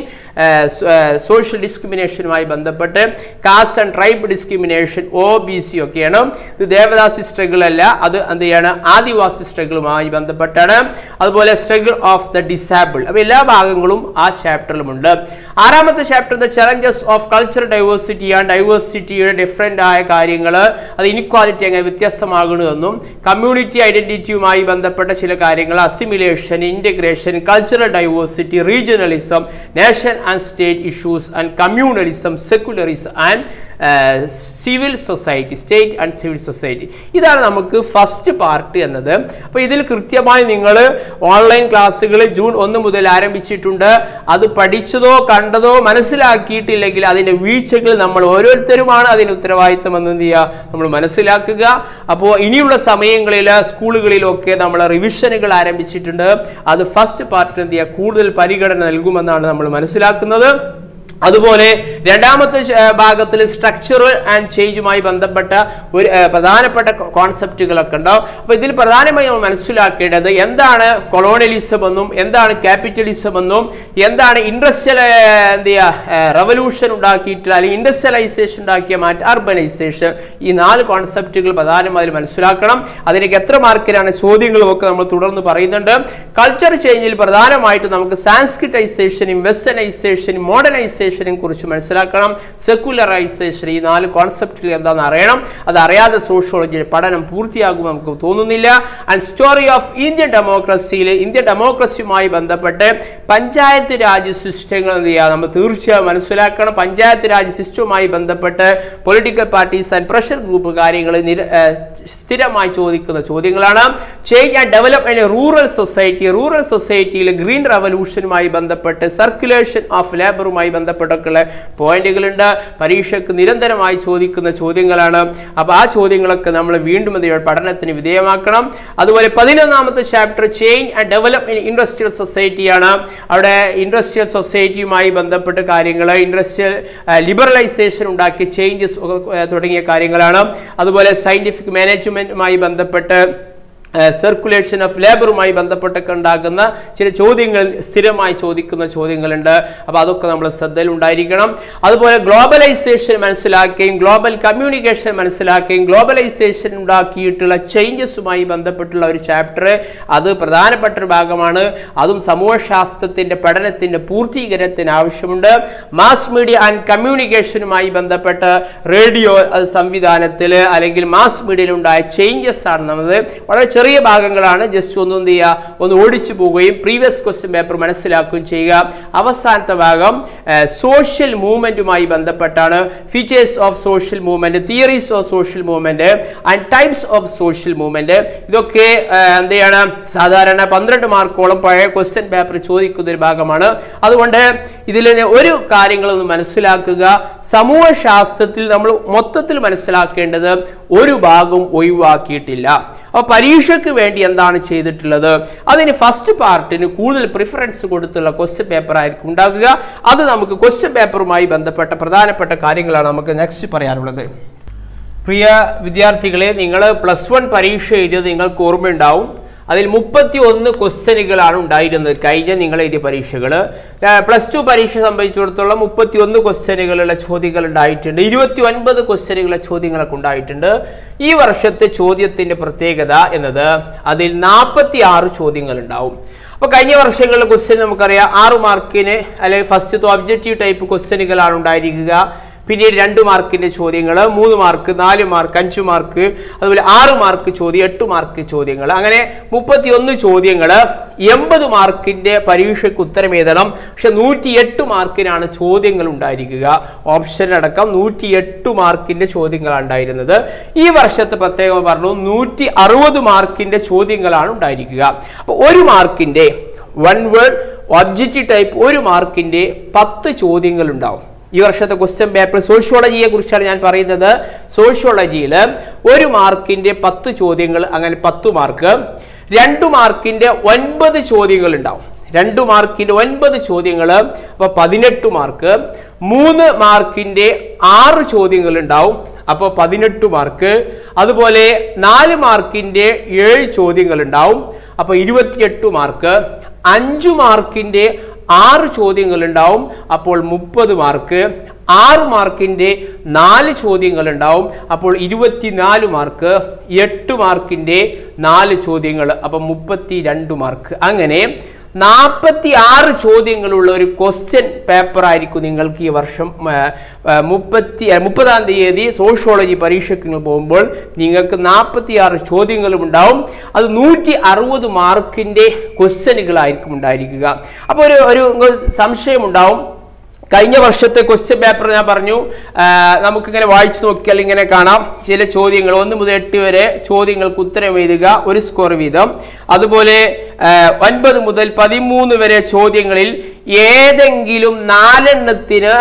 social ഡിസ്ക്രിമിനേഷനുമായി ബന്ധപ്പെട്ട് caste and tribe discrimination O B C ഒക്കെയാണ് ഇത് ദേവദാസി സ്ട്രഗിളല്ല അത് എന്ത് ചെയ്യാണ് ആദിവാസി സ്ട്രഗിളുമായി ബന്ധപ്പെട്ടാണ് അതുപോലെ സ്ട്രഗിൾ ഓഫ് ദ ഡിസാബിൾ അപ്പോൾ എല്ലാ ഭാഗങ്ങളും ആ ചാപ്റ്ററിലുമുണ്ട് ആറാമത്തെ chapter the challenges of culture diversity ആണ് ഡൈവേഴ്സിറ്റിയുടെ ഡിഫറെൻ്റ് ആയ കാര്യങ്ങൾ അത് ഇനിക്വാലിറ്റി എങ്ങനെ വ്യത്യസ്തമാകണമെന്നും കമ്മ്യൂണിറ്റി ഐഡന്റിറ്റിയുമായി ബന്ധപ്പെട്ട ചില കാര്യങ്ങൾ assimilation integration cultural diversity regionalism nation and state issues and communalism secularism and civil society state and civil society ഇതാണ് നമുക്ക് ഫസ്റ്റ് പാർട്ട് എന്നത് അപ്പോൾ ഇതിൽ കൃത്യമായി നിങ്ങൾ ഓൺലൈൻ ക്ലാസ്സുകൾ ജൂൺ ഒന്ന് മുതൽ ആരംഭിച്ചിട്ടുണ്ട് അത് പഠിച്ചതോ കണ്ടതോ മനസ്സിലാക്കിയിട്ടില്ലെങ്കിൽ അതിൻ്റെ വീഴ്ചകൾ നമ്മൾ ഓരോരുത്തരുമാണ് അതിന് ഉത്തരവാദിത്തം എന്ന് എന്ത് ചെയ്യുക നമ്മൾ മനസ്സിലാക്കുക അപ്പോൾ ഇനിയുള്ള സമയങ്ങളിൽ സ്കൂളുകളിലൊക്കെ നമ്മൾ റിവിഷനുകൾ ആരംഭിച്ചിട്ടുണ്ട് അത് ഫസ്റ്റ് പാർട്ട് എന്ത് ചെയ്യുക കൂടുതൽ പരിഗണന നൽകുമെന്നാണ് നമ്മൾ മനസ്സിലാക്കുന്നത് അതുപോലെ രണ്ടാമത്തെ ഭാഗത്തിൽ സ്ട്രക്ചറൽ ആൻഡ് ചേഞ്ചുമായി ബന്ധപ്പെട്ട ഒരു ഏർ, പ്രധാനപ്പെട്ട കോൺസെപ്റ്റുകളൊക്കെ ഉണ്ടാവും അപ്പോൾ ഇതിൽ പ്രധാനമായും നമ്മൾ മനസ്സിലാക്കേണ്ടത് എന്താണ് കൊളോണിയലിസം എന്നും എന്താണ് ക്യാപിറ്റലിസം എന്നും എന്താണ് ഇൻഡസ്ട്രിയൽ എന്ത് ചെയ്യുക റവല്യൂഷൻ ഉണ്ടാക്കിയിട്ടുള്ള അല്ലെങ്കിൽ ഇൻഡസ്ട്രിയലൈസേഷൻ ഉണ്ടാക്കിയ മാറ്റം അർബനൈസേഷൻ ഈ നാല് കോൺസെപ്റ്റുകൾ പ്രധാനമായും മനസ്സിലാക്കണം അതിലേക്ക് എത്ര മാർക്കിലാണ് ചോദ്യങ്ങളും ഒക്കെ നമ്മൾ തുടർന്ന് പറയുന്നുണ്ട് കൾച്ചർ ചേഞ്ചിൽ പ്രധാനമായിട്ട് നമുക്ക് സാൻസ്ക്രിറ്റൈസേഷനും വെസ്റ്റനൈസേഷനും മോഡേണൈസേഷനും കുറിച്ച് മനസ്സിലാക്കണം സെക്കുലറൈസേഷൻ ഈ നാല് കോൺസെപ്റ്റുകൾ എന്താണെന്ന് അറിയണം അത് അറിയാതെ സോഷ്യോളജിയുടെ പഠനം പൂർത്തിയാകും നമുക്ക് തോന്നുന്നില്ല ആൻഡ് സ്റ്റോറി ഓഫ് ഇന്ത്യൻ ഡെമോക്രസിയിൽ ഇന്ത്യൻ ഡെമോക്രസിയുമായി ബന്ധപ്പെട്ട് പഞ്ചായത്ത് രാജ് സിസ്റ്റങ്ങൾ എന്ത് ചെയ്യുക നമ്മൾ തീർച്ചയായും മനസ്സിലാക്കണം പഞ്ചായത്ത് രാജ് സിസ്റ്റവുമായി ബന്ധപ്പെട്ട് political parties and pressure group കാര്യങ്ങൾ നിര ഏർ സ്ഥിരമായി ചോദിക്കുന്ന ചോദ്യങ്ങളാണ് change and development rural society rural സൊസൈറ്റിയിൽ ഗ്രീൻ റവല്യൂഷനുമായി ബന്ധപ്പെട്ട് സർക്കുലേഷൻ ഓഫ് ലേബറുമായി ബന്ധപ്പെട്ടൊക്കെയുള്ള പോയിന്റുകളുണ്ട് പരീക്ഷയ്ക്ക് നിരന്തരമായി ചോദിക്കുന്ന ചോദ്യങ്ങളാണ് അപ്പോൾ ആ ചോദ്യങ്ങളൊക്കെ നമ്മൾ വീണ്ടും എന്ത് ചെയ്യണം? പഠനത്തിന് വിധേയമാക്കണം അതുപോലെ പതിനൊന്നാമത്തെ chapter change and development industrial സൊസൈറ്റിയാണ് അവിടെ ഇൻഡസ്ട്രിയൽ സൊസൈറ്റിയുമായി ബന്ധപ്പെട്ട കാര്യങ്ങൾ ഇൻഡസ്ട്രിയൽ ലിബറലൈസേഷൻ ഉണ്ടാക്കിയ ചേഞ്ചസ് തുടങ്ങിയ കാര്യങ്ങളാണ് അതുപോലെ സയന്റിഫിക് മാനേജ്മെന്റുമായി ബന്ധപ്പെട്ട് സർക്കുലേഷൻ ഓഫ് ലേബറുമായി ബന്ധപ്പെട്ടൊക്കെ ഉണ്ടാകുന്ന ചില ചോദ്യങ്ങൾ സ്ഥിരമായി ചോദിക്കുന്ന ചോദ്യങ്ങളുണ്ട് അപ്പോൾ അതൊക്കെ നമ്മൾ ശ്രദ്ധയിൽ ഉണ്ടായിരിക്കണം അതുപോലെ ഗ്ലോബലൈസേഷൻ മനസ്സിലാക്കുകയും ഗ്ലോബൽ കമ്മ്യൂണിക്കേഷൻ മനസ്സിലാക്കുകയും ഗ്ലോബലൈസേഷൻ ഉണ്ടാക്കിയിട്ടുള്ള ചേഞ്ചസുമായി ബന്ധപ്പെട്ടുള്ള ഒരു ചാപ്റ്റർ അത് പ്രധാനപ്പെട്ട ഒരു ഭാഗമാണ് അതും സമൂഹശാസ്ത്രത്തിൻ്റെ പഠനത്തിൻ്റെ പൂർത്തീകരണത്തിന് ആവശ്യമുണ്ട് മാസ് മീഡിയ ആൻഡ് കമ്മ്യൂണിക്കേഷനുമായി ബന്ധപ്പെട്ട് റേഡിയോ സംവിധാനത്തിൽ അല്ലെങ്കിൽ മാസ് മീഡിയയിലുണ്ടായ ചേഞ്ചസ് ആണ് നമ്മൾ വളരെ ചെറിയ ഭാഗങ്ങളാണ് ജസ്റ്റ് ഒന്ന് എന്ത് ചെയ്യുക ഒന്ന് ഓടിച്ചു പോവുകയും പ്രീവിയസ് ക്വസ്റ്റ്യൻ പേപ്പർ മനസ്സിലാക്കുകയും ചെയ്യുക അവസാനത്തെ ഭാഗം സോഷ്യൽ മൂവ്മെൻറ്റുമായി ബന്ധപ്പെട്ടാണ് features of social movement theories of social movement and types of social movement ഇതൊക്കെ ആ, എന്ത് ചെയ്യാണ് സാധാരണ പന്ത്രണ്ട് മാർക്കോളം പഴയ ക്വസ്റ്റ്യൻ പേപ്പർ ചോദിക്കുന്ന ഒരു ഭാഗമാണ് അതുകൊണ്ട് ഇതിൽ ഒരു കാര്യങ്ങളൊന്ന് മനസ്സിലാക്കുക സമൂഹശാസ്ത്രത്തിൽ നമ്മൾ മൊത്തത്തിൽ മനസ്സിലാക്കേണ്ടത് ഒരു ഭാഗം ഒഴിവാക്കിയിട്ടില്ല അപ്പോൾ പരീക്ഷയ്ക്ക് വേണ്ടി എന്താണ് ചെയ്തിട്ടുള്ളത് അതിന് ഫസ്റ്റ് പാർട്ടിന് കൂടുതൽ പ്രിഫറൻസ് കൊടുത്തുള്ള ക്വസ്റ്റ്യൻ പേപ്പർ ആയിരിക്കും ഉണ്ടാകുക അത് നമുക്ക് ക്വസ്റ്റ്യൻ പേപ്പറുമായി ബന്ധപ്പെട്ട പ്രധാനപ്പെട്ട കാര്യങ്ങളാണ് നമുക്ക് നെക്സ്റ്റ് പറയാനുള്ളത് പ്രിയ വിദ്യാർത്ഥികളെ നിങ്ങൾ പ്ലസ് വൺ പരീക്ഷ എഴുതിയത് നിങ്ങൾക്ക് ഓർമ്മയുണ്ടാവും അതിൽ മുപ്പത്തി ഒന്ന് ക്വസ്റ്റ്യനുകളാണ് ഉണ്ടായിരുന്നത് കഴിഞ്ഞ നിങ്ങൾ എഴുതിയ പരീക്ഷകൾ പ്ലസ് ടു പരീക്ഷ സംബന്ധിച്ചിടത്തോളം മുപ്പത്തി ഒന്ന് ക്വസ്റ്റ്യനുകളുള്ള ചോദ്യങ്ങൾ ഉണ്ടായിട്ടുണ്ട് ഇരുപത്തി ഒൻപത് ക്വസ്റ്റ്യനുകളുടെ ചോദ്യങ്ങളൊക്കെ ഉണ്ടായിട്ടുണ്ട് ഈ വർഷത്തെ ചോദ്യത്തിൻ്റെ പ്രത്യേകത എന്നത് അതിൽ നാൽപ്പത്തി ആറ് ചോദ്യങ്ങൾ ഉണ്ടാവും അപ്പോൾ കഴിഞ്ഞ വർഷങ്ങളിലെ ക്വസ്റ്റ്യൻ നമുക്കറിയാം ആറ് മാർക്കിന് അല്ലെങ്കിൽ ഫസ്റ്റത്തെ ഒബ്ജക്റ്റീവ് ടൈപ്പ് ക്വസ്റ്റ്യനുകളാണ് ഉണ്ടായിരിക്കുക പിന്നീട് രണ്ട് മാർക്കിന്റെ ചോദ്യങ്ങൾ മൂന്ന് മാർക്ക് നാല് മാർക്ക് അഞ്ച് മാർക്ക് അതുപോലെ ആറ് മാർക്ക് ചോദ്യം എട്ട് മാർക്ക് ചോദ്യങ്ങൾ അങ്ങനെ മുപ്പത്തി ഒന്ന് ചോദ്യങ്ങൾ എൺപത് മാർക്കിന്റെ പരീക്ഷയ്ക്ക് ഉത്തരം എഴുതണം പക്ഷെ നൂറ്റി എട്ട് മാർക്കിനാണ് ചോദ്യങ്ങൾ ഉണ്ടായിരിക്കുക ഓപ്ഷൻ അടക്കം നൂറ്റി എട്ട് മാർക്കിന്റെ ചോദ്യങ്ങളാണ് ഉണ്ടായിരുന്നത് ഈ വർഷത്തെ പ്രത്യേകം പറഞ്ഞു നൂറ്റി അറുപത് മാർക്കിന്റെ ചോദ്യങ്ങളാണ് ഉണ്ടായിരിക്കുക അപ്പോൾ ഒരു മാർക്കിന്റെ വൺ വേർഡ് ഒബ്ജക്റ്റീവ് ടൈപ്പ് ഒരു മാർക്കിന്റെ പത്ത് ചോദ്യങ്ങൾ ഉണ്ടാവും ഈ വർഷത്തെ ക്വസ്റ്റ്യൻ പേപ്പർ സോഷ്യോളജിയെ കുറിച്ചാണ് ഞാൻ പറയുന്നത് സോഷ്യോളജിയിൽ ഒരു മാർക്കിന്റെ പത്ത് ചോദ്യങ്ങൾ അങ്ങനെ പത്ത് മാർക്ക് രണ്ട് മാർക്കിന്റെ ഒൻപത് ചോദ്യങ്ങൾ ഉണ്ടാവും രണ്ട് മാർക്കിന്റെ ഒൻപത് ചോദ്യങ്ങൾ അപ്പോൾ പതിനെട്ട് മാർക്ക് മൂന്ന് മാർക്കിന്റെ ആറ് ചോദ്യങ്ങൾ ഉണ്ടാവും അപ്പോൾ പതിനെട്ട് മാർക്ക് അതുപോലെ നാല് മാർക്കിന്റെ ഏഴ് ചോദ്യങ്ങൾ ഉണ്ടാവും അപ്പോൾ ഇരുപത്തിയെട്ട് മാർക്ക് അഞ്ചു മാർക്കിന്റെ ആറ് ചോദ്യങ്ങൾ ഉണ്ടാവും അപ്പോൾ മുപ്പത് മാർക്ക് ആറ് മാർക്കിൻ്റെ നാല് ചോദ്യങ്ങൾ ഉണ്ടാവും അപ്പോൾ ഇരുപത്തിനാല് മാർക്ക് എട്ട് മാർക്കിൻ്റെ നാല് ചോദ്യങ്ങൾ അപ്പം മുപ്പത്തി രണ്ട് മാർക്ക് അങ്ങനെ നാൽപ്പത്തി ആറ് ചോദ്യങ്ങളുള്ള ഒരു ക്വസ്റ്റ്യൻ പേപ്പർ ആയിരിക്കും നിങ്ങൾക്ക് ഈ വർഷം ആ, ആ, മുപ്പത്തി ആ, മുപ്പതാം തീയതി സോഷ്യോളജി പരീക്ഷയ്ക്ക് നിങ്ങൾ പോകുമ്പോൾ നിങ്ങൾക്ക് നാൽപ്പത്തി ആറ് ചോദ്യങ്ങളും ഉണ്ടാവും അത് നൂറ്റി അറുപത് മാർക്കിൻ്റെ ക്വസ്റ്റ്യനുകളായിരിക്കും ഉണ്ടായിരിക്കുക അപ്പോൾ ഒരു ഒരു സംശയമുണ്ടാവും കഴിഞ്ഞ വർഷത്തെ ക്വസ്റ്റ്യൻ പേപ്പർ ഞാൻ പറഞ്ഞു ആ, നമുക്കിങ്ങനെ വായിച്ചു നോക്കിയാൽ ഇങ്ങനെ കാണാം ചില ചോദ്യങ്ങൾ ഒന്ന് മുതൽ എട്ട് വരെ ചോദ്യങ്ങൾക്ക് ഉത്തരം എഴുതുക ഒരു സ്കോർ വീതം അതുപോലെ ആ, ഒൻപത് മുതൽ പതിമൂന്ന് വരെ ചോദ്യങ്ങളിൽ ഏതെങ്കിലും നാലെണ്ണത്തിന്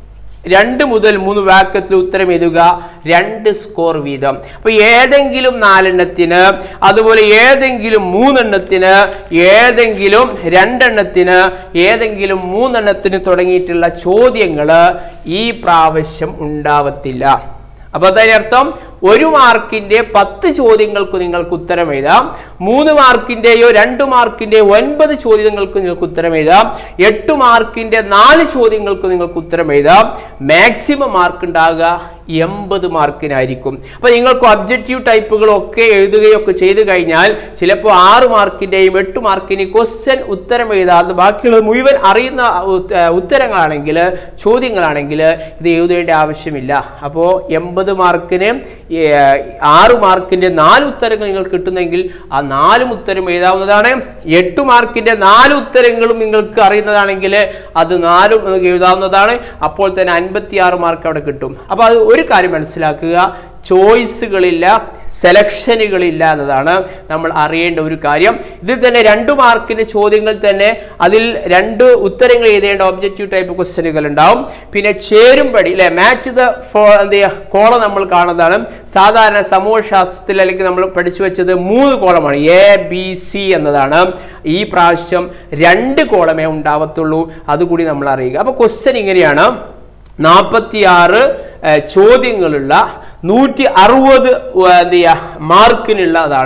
രണ്ട് മുതൽ മൂന്ന് വാക്യത്തിൽ ഉത്തരം എഴുതുക രണ്ട് സ്കോർ വീതം അപ്പോൾ ഏതെങ്കിലും നാലെണ്ണത്തിന് അതുപോലെ ഏതെങ്കിലും മൂന്നെണ്ണത്തിന് ഏതെങ്കിലും രണ്ടെണ്ണത്തിന് ഏതെങ്കിലും മൂന്നെണ്ണത്തിന് തുടങ്ങിയിട്ടുള്ള ചോദ്യങ്ങൾ ഈ പ്രാവശ്യം ഉണ്ടാവത്തില്ല അപ്പോൾ അതിനർത്ഥം ഒരു മാർക്കിന്റെ പത്ത് ചോദ്യങ്ങൾക്ക് നിങ്ങൾക്ക് ഉത്തരം എഴുതാം മൂന്ന് മാർക്കിന്റെയോ രണ്ട് മാർക്കിന്റെയോ ഒൻപത് ചോദ്യങ്ങൾക്ക് നിങ്ങൾക്ക് ഉത്തരം എഴുതാം എട്ട് മാർക്കിന്റെ നാല് ചോദ്യങ്ങൾക്ക് നിങ്ങൾക്ക് ഉത്തരം എഴുതാം മാക്സിമം മാർക്ക് ഉണ്ടാകുക എൺപത് മാർക്കിനായിരിക്കും അപ്പോൾ നിങ്ങൾക്ക് ഒബ്ജക്റ്റീവ് ടൈപ്പുകളൊക്കെ എഴുതുകയൊക്കെ ചെയ്തു കഴിഞ്ഞാൽ ചിലപ്പോൾ ആറ് മാർക്കിൻ്റെയും എട്ട് മാർക്കിന് ക്വസ്റ്റ്യൻ ഉത്തരം എഴുതാതെ ബാക്കിയുള്ളത് മുഴുവൻ അറിയുന്ന ഉത്ത- ഉത്തരങ്ങളാണെങ്കിൽ ചോദ്യങ്ങളാണെങ്കിൽ ഇത് എഴുതേണ്ട ആവശ്യമില്ല അപ്പോൾ എൺപത് മാർക്കിന് ഏ, ആറ് മാർക്കിൻ്റെ നാല് ഉത്തരങ്ങൾ നിങ്ങൾക്ക് കിട്ടുന്നെങ്കിൽ ആ നാലും ഉത്തരം എഴുതാവുന്നതാണ് എട്ട് മാർക്കിൻ്റെ നാല് ഉത്തരങ്ങളും നിങ്ങൾക്ക് അറിയുന്നതാണെങ്കിൽ അത് നാലും നിങ്ങൾക്ക് എഴുതാവുന്നതാണ് അപ്പോൾ തന്നെ അൻപത്തി ആറ് മാർക്ക് അവിടെ കിട്ടും അപ്പോൾ അത് ഒരു കാര്യം മനസ്സിലാക്കുക ചോയ്സുകളില്ല സെലക്ഷനുകളില്ല എന്നതാണ് നമ്മൾ അറിയേണ്ട ഒരു കാര്യം ഇതിൽ തന്നെ രണ്ട് മാർക്കിന്റെ ചോദ്യങ്ങൾ തന്നെ അതിൽ രണ്ട് ഉത്തരങ്ങൾ എഴുതേണ്ട ഒബ്ജക്റ്റീവ് ടൈപ്പ് ക്വസ്റ്റ്യനുകൾ ഉണ്ടാവും പിന്നെ ചേരുംപടി അല്ലെ മാച്ച് ദ ഫോ എന്ത് ചെയ്യുക കോളം നമ്മൾ കാണുന്നതാണ് സാധാരണ സമൂഹശാസ്ത്രത്തിൽ അല്ലെങ്കിൽ നമ്മൾ പഠിച്ചു വെച്ചത് മൂന്ന് കോളമാണ് എ ബി സി എന്നതാണ് ഈ പ്രാവശ്യം രണ്ട് കോളമേ ഉണ്ടാവത്തുള്ളൂ അതുകൂടി നമ്മൾ അറിയുക അപ്പോൾ ക്വസ്റ്റ്യൻ ഇങ്ങനെയാണ് നാൽപ്പത്തിയാറ് ചോദ്യങ്ങളുള്ള നൂറ്റി അറുപത് എന്ത് ചെയ്യുക മാർക്കിനുള്ളതാണ്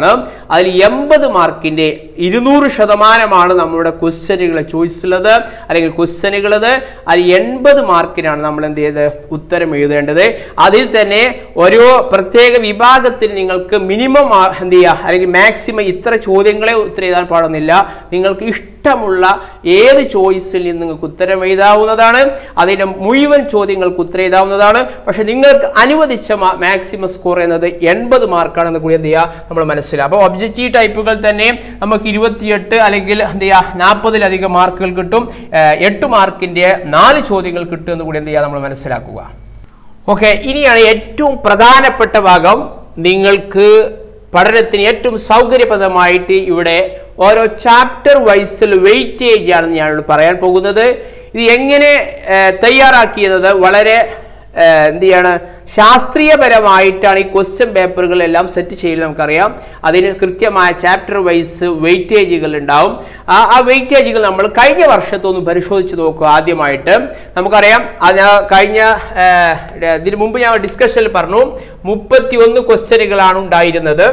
അതിൽ എൺപത് മാർക്കിന്റെ ഇരുന്നൂറ് ശതമാനമാണ് നമ്മുടെ ക്വസ്റ്റ്യനുകൾ ചോയ്സ് ഉള്ളത് അല്ലെങ്കിൽ ക്വസ്റ്റ്യനുകളത് അതിൽ എൺപത് മാർക്കിനാണ് നമ്മൾ എന്ത് ചെയ്ത് ഉത്തരം എഴുതേണ്ടത് അതിൽ തന്നെ ഓരോ പ്രത്യേക വിഭാഗത്തിന് നിങ്ങൾക്ക് മിനിമം എന്ത് ചെയ്യുക അല്ലെങ്കിൽ മാക്സിമം ഇത്ര ചോദ്യങ്ങളെ ഉത്തരം എഴുതാൻ പാടുന്നില്ല നിങ്ങൾക്ക് ഇഷ്ടമുള്ള ഏത് ചോയ്സിൽ നിന്ന് നിങ്ങൾക്ക് ഉത്തരം എഴുതാവുന്നതാണ് അതിൻ്റെ മുഴുവൻ ചോദ്യങ്ങൾക്ക് ഉത്തരം എഴുതാവുന്നതാണ് പക്ഷെ നിങ്ങൾക്ക് അനുവദിച്ച മാക്സിമം സ്കോർ എന്നത് എൺപത് മാർക്കാണെന്ന് കൂടി എന്ത് ചെയ്യുക നമ്മൾ മനസ്സിലാക്കുക അപ്പോൾ ഒബ്ജക്റ്റീവ് ടൈപ്പുകൾ തന്നെ നമുക്ക് ഇരുപത്തിയെട്ട് അല്ലെങ്കിൽ എന്ത് ചെയ്യുക നാൽപ്പതിലധികം മാർക്കുകൾ കിട്ടും ഏഹ് എട്ട് മാർക്കിൻ്റെ നാല് ചോദ്യങ്ങൾ കിട്ടും എന്ന് കൂടി എന്ത് ചെയ്യുക നമ്മൾ മനസ്സിലാക്കുക ഓക്കെ ഇനിയാണ് ഏറ്റവും പ്രധാനപ്പെട്ട ഭാഗം നിങ്ങൾക്ക് പഠനത്തിന് ഏറ്റവും സൗകര്യപ്രദമായിട്ട് ഇവിടെ ഓരോ ചാപ്റ്റർ വൈസിൽ വെയിറ്റേജ് ആണെന്ന് ഞാനിവിടെ പറയാൻ പോകുന്നത് ഇത് എങ്ങനെ ഏഹ്, തയ്യാറാക്കിയത് വളരെ ഏഹ്, എന്ത് ചെയ്യാണ് ശാസ്ത്രീയപരമായിട്ടാണ് ഈ ക്വസ്റ്റ്യൻ പേപ്പറുകളെല്ലാം സെറ്റ് ചെയ്യുന്നത് നമുക്കറിയാം അതിന് കൃത്യമായ ചാപ്റ്റർ വൈസ് വെയിറ്റേജുകൾ ഉണ്ടാവും ആ ആ വെയിറ്റേജുകൾ നമ്മൾ കഴിഞ്ഞ വർഷത്തൊന്ന് പരിശോധിച്ച് നോക്കുക ആദ്യമായിട്ട് നമുക്കറിയാം അത് ഞാൻ കഴിഞ്ഞ ഏഹ്, ഇതിന് മുമ്പ് ഞാൻ ഡിസ്കഷനിൽ പറഞ്ഞു മുപ്പത്തി ഒന്ന് ക്വസ്റ്റ്യനുകളാണ് ഉണ്ടായിരുന്നത്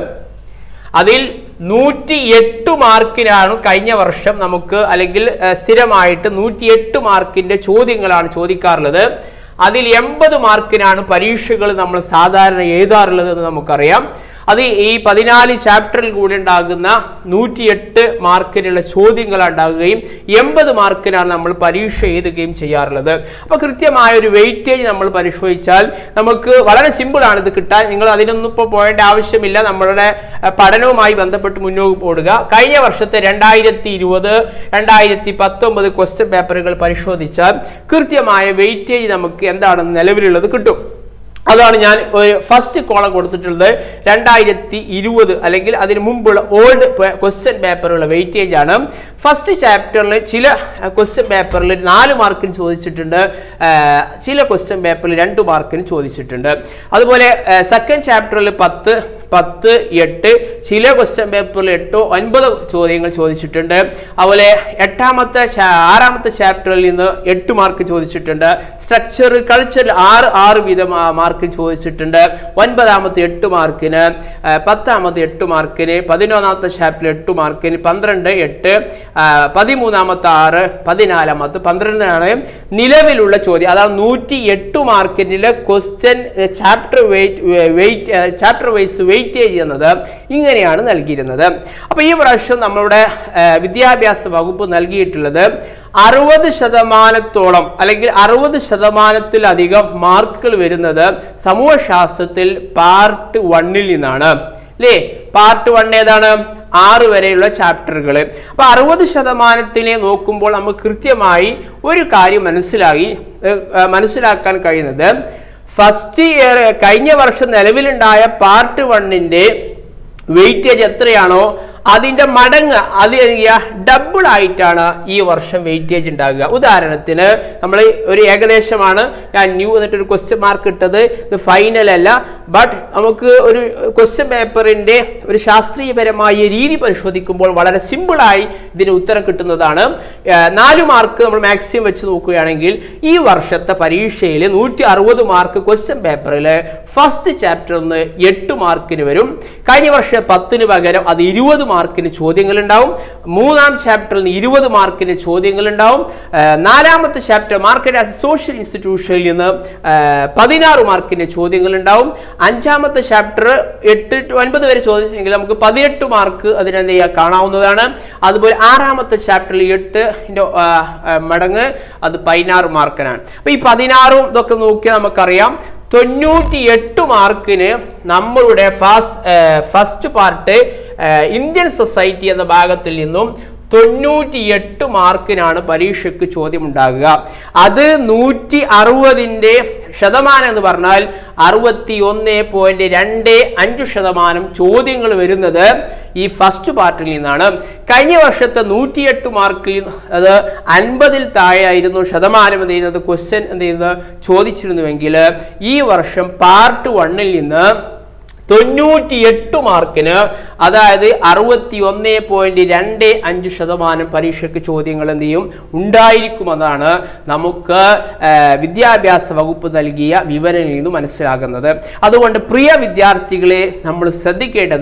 അതിൽ നൂറ്റി എട്ട് മാർക്കിനാണ് കഴിഞ്ഞ വർഷം നമുക്ക് അല്ലെങ്കിൽ ഏഹ്, സ്ഥിരമായിട്ട് നൂറ്റി എട്ട് മാർക്കിന്റെ ചോദ്യങ്ങളാണ് ചോദിക്കാറുള്ളത് അതിൽ എൺപത് മാർക്കിനാണ് പരീക്ഷകൾ നമ്മൾ സാധാരണ എഴുതാറുള്ളത് എന്ന് നമുക്കറിയാം അത് ഈ പതിനാല് ചാപ്റ്ററിൽ കൂടി ഉണ്ടാകുന്ന നൂറ്റിയെട്ട് മാർക്കിനുള്ള ചോദ്യങ്ങൾ ഉണ്ടാകുകയും എൺപത് മാർക്കിനാണ് നമ്മൾ പരീക്ഷ എഴുതുകയും ചെയ്യാറുള്ളത് അപ്പോൾ കൃത്യമായ ഒരു വെയിറ്റേജ് നമ്മൾ പരിശോധിച്ചാൽ നമുക്ക് വളരെ സിമ്പിളാണ് ഇത് കിട്ടാൻ നിങ്ങൾ അതിനൊന്നും ഇപ്പോൾ പോകേണ്ട ആവശ്യമില്ല നമ്മളുടെ അഹ്, പഠനവുമായി ബന്ധപ്പെട്ട് മുന്നോട്ട് പോടുക കഴിഞ്ഞ വർഷത്തെ രണ്ടായിരത്തി ഇരുപത് രണ്ടായിരത്തി പത്തൊമ്പത് ക്വസ്റ്റ്യൻ പേപ്പറുകൾ പരിശോധിച്ചാൽ കൃത്യമായ വെയിറ്റേജ് നമുക്ക് എന്താണെന്ന് നിലവിലുള്ളത് കിട്ടും അതാണ് ഞാൻ ഒരു ഫസ്റ്റ് കോളം കൊടുത്തിട്ടുള്ളത് രണ്ടായിരത്തി ഇരുപത് അല്ലെങ്കിൽ അതിന് മുമ്പുള്ള ഓൾഡ് ക്വസ്റ്റ്യൻ പേപ്പറുള്ള വെയിറ്റേജ് ആണ് ഫസ്റ്റ് ചാപ്റ്ററിൽ ചില ക്വസ്റ്റ്യൻ പേപ്പറിൽ നാല് മാർക്കിന് ചോദിച്ചിട്ടുണ്ട് ആ, ചില ക്വസ്റ്റ്യൻ പേപ്പറിൽ രണ്ട് മാർക്കിന് ചോദിച്ചിട്ടുണ്ട് അതുപോലെ സെക്കൻഡ് ചാപ്റ്ററിൽ പത്ത് പത്ത് എട്ട് ചില ക്വസ്റ്റ്യൻ പേപ്പറിൽ എട്ടോ ഒൻപത് ചോദ്യങ്ങൾ ചോദിച്ചിട്ടുണ്ട് അതുപോലെ എട്ടാമത്തെ ചാ- ആറാമത്തെ ചാപ്റ്ററിൽ നിന്ന് എട്ട് മാർക്ക് ചോദിച്ചിട്ടുണ്ട് സ്ട്രക്ചർ കൾച്ചറിൽ ആറ് ആറ് വീതം ആ, മാർക്ക് ചോദിച്ചിട്ടുണ്ട് ഒൻപതാമത്തെ എട്ട് മാർക്കിന് ആ, പത്താമത്തെ എട്ട് മാർക്കിന് പതിനൊന്നാമത്തെ ചാപ്റ്ററിൽ എട്ട് മാർക്കിന് പന്ത്രണ്ട് എട്ട് ആ, പതിമൂന്നാമത്തെ ആറ് പതിനാലാമത്തെ പന്ത്രണ്ടാണ് നിലവിലുള്ള ചോദ്യം അതാണ് നൂറ്റി എട്ട് മാർക്കിൻ്റെ question chapter weight weight chapter wise weightage എന്നത് ഇങ്ങനെയാണ് നൽകിയിരുന്നത് അപ്പോൾ ഈ പ്രാവശ്യം നമ്മളുടെ ആ, വിദ്യാഭ്യാസ വകുപ്പ് നൽകിയിട്ടുള്ളത് അറുപത് ശതമാനത്തോളം അല്ലെങ്കിൽ അറുപത് ശതമാനത്തിലധികം മാർക്കുകൾ വരുന്നത് സമൂഹശാസ്ത്രത്തിൽ പാർട്ട് വണ്ണിൽ നിന്നാണ് അല്ലേ പാർട്ട് വൺ ഏതാണ് ആറ് വരെയുള്ള ചാപ്റ്ററുകൾ അപ്പൊ അറുപത് ശതമാനത്തിനെ നോക്കുമ്പോൾ നമുക്ക് കൃത്യമായി ഒരു കാര്യം മനസ്സിലായി ഏഹ്, ഏഹ്, മനസ്സിലാക്കാൻ കഴിയുന്നത് ഫസ്റ്റ് ഇയർ കഴിഞ്ഞ വർഷം നിലവിലുണ്ടായ പാർട്ട് വണ്ണിന്റെ വെയിറ്റേജ് എത്രയാണോ അതിന്റെ മടങ്ങ് അത് ഡബിൾ ആയിട്ടാണ് ഈ വർഷം വെയിറ്റേജ് ഉണ്ടാകുക ഉദാഹരണത്തിന് നമ്മൾ ഒരു ഏകദേശമാണ് ഞാൻ ന്യൂ എന്നിട്ട് ഒരു ക്വസ്റ്റ്യൻ മാർക്ക് ഇട്ടത് ഇത് ഫൈനൽ അല്ല ബട്ട് നമുക്ക് ഒരു ക്വസ്റ്റ്യൻ പേപ്പറിന്റെ ഒരു ശാസ്ത്രീയപരമായ രീതി പരിശോധിക്കുമ്പോൾ വളരെ സിമ്പിളായി ഇതിന് ഉത്തരം കിട്ടുന്നതാണ് ഏർ നാല് മാർക്ക് നമ്മൾ മാക്സിമം വെച്ച് നോക്കുകയാണെങ്കിൽ ഈ വർഷത്തെ പരീക്ഷയിൽ നൂറ്റി അറുപത് മാർക്ക് ക്വസ്റ്റ്യൻ പേപ്പറിൽ ഫസ്റ്റ് ചാപ്റ്ററിൽ നിന്ന് എട്ട് മാർക്കിന് വരും കഴിഞ്ഞ വർഷം പത്തിന് പകരം അത് ഇരുപത് മാർക്കിന് ചോദ്യങ്ങൾ ഉണ്ടാവും മൂന്നാം ചാപ്റ്ററിൽ നിന്ന് ഇരുപത് മാർക്കിന് ചോദ്യങ്ങൾ ഉണ്ടാവും ഏർ നാലാമത്തെ ചാപ്റ്റർ മാർക്കറ്റ് ആസ് സോഷ്യൽ ഇൻസ്റ്റിറ്റ്യൂഷനിൽ നിന്ന് ഏർ പതിനാറ് മാർക്കിന് ചോദ്യങ്ങൾ ഉണ്ടാവും അഞ്ചാമത്തെ ചാപ്റ്റർ എട്ട് to ഒൻപത് വരെ ചോദിച്ചെങ്കിൽ നമുക്ക് പതിനെട്ട് മാർക്ക് അതിനെന്ത് ചെയ്യുക കാണാവുന്നതാണ് അതുപോലെ ആറാമത്തെ ചാപ്റ്ററിൽ എട്ട് ന്റെ, ആ, ആ, മടങ്ങ് അത് പതിനാറ് മാർക്കിനാണ് അപ്പൊ ഈ പതിനാറും ഇതൊക്കെ നോക്കിയാൽ നമുക്കറിയാം തൊണ്ണൂറ്റി എട്ട് മാർക്കിന് നമ്മളുടെ first first part Indian society എന്ന ഭാഗത്തിൽ നിന്നും തൊണ്ണൂറ്റി എട്ട് മാർക്കിനാണ് പരീക്ഷയ്ക്ക് ചോദ്യം ഉണ്ടാകുക അത് നൂറ്റി അറുപതിൻ്റെ ശതമാനം എന്ന് പറഞ്ഞാൽ അറുപത്തി ഒന്ന് പോയിന്റ് രണ്ട് അഞ്ച് ശതമാനം ചോദ്യങ്ങൾ വരുന്നത് ഈ ഫസ്റ്റ് പാർട്ടിൽ നിന്നാണ് കഴിഞ്ഞ വർഷത്തെ നൂറ്റിയെട്ട് മാർക്കിൽ അത് അൻപതിൽ താഴെയായിരുന്നു ശതമാനം എന്ത് ചെയ്യുന്നത് ക്വസ്റ്റ്യൻ എന്ത് ചെയ്യുന്നത് ചോദിച്ചിരുന്നുവെങ്കിൽ ഈ വർഷം പാർട്ട് വണ്ണിൽ നിന്ന് തൊണ്ണൂറ്റി എട്ട് മാർക്കിന് അതായത് അറുപത്തി ഒന്ന് പോയിന്റ് രണ്ട് അഞ്ച് ശതമാനം പരീക്ഷയ്ക്ക് ചോദ്യങ്ങൾ എന്ത് ചെയ്യും ഉണ്ടായിരിക്കുമെന്നാണ് നമുക്ക് ആ, വിദ്യാഭ്യാസ വകുപ്പ് നൽകിയ വിവരങ്ങളിൽ നിന്ന് മനസ്സിലാകുന്നത് അതുകൊണ്ട് പ്രിയ വിദ്യാർത്ഥികളെ നമ്മൾ ശ്രദ്ധിക്കേണ്ടത്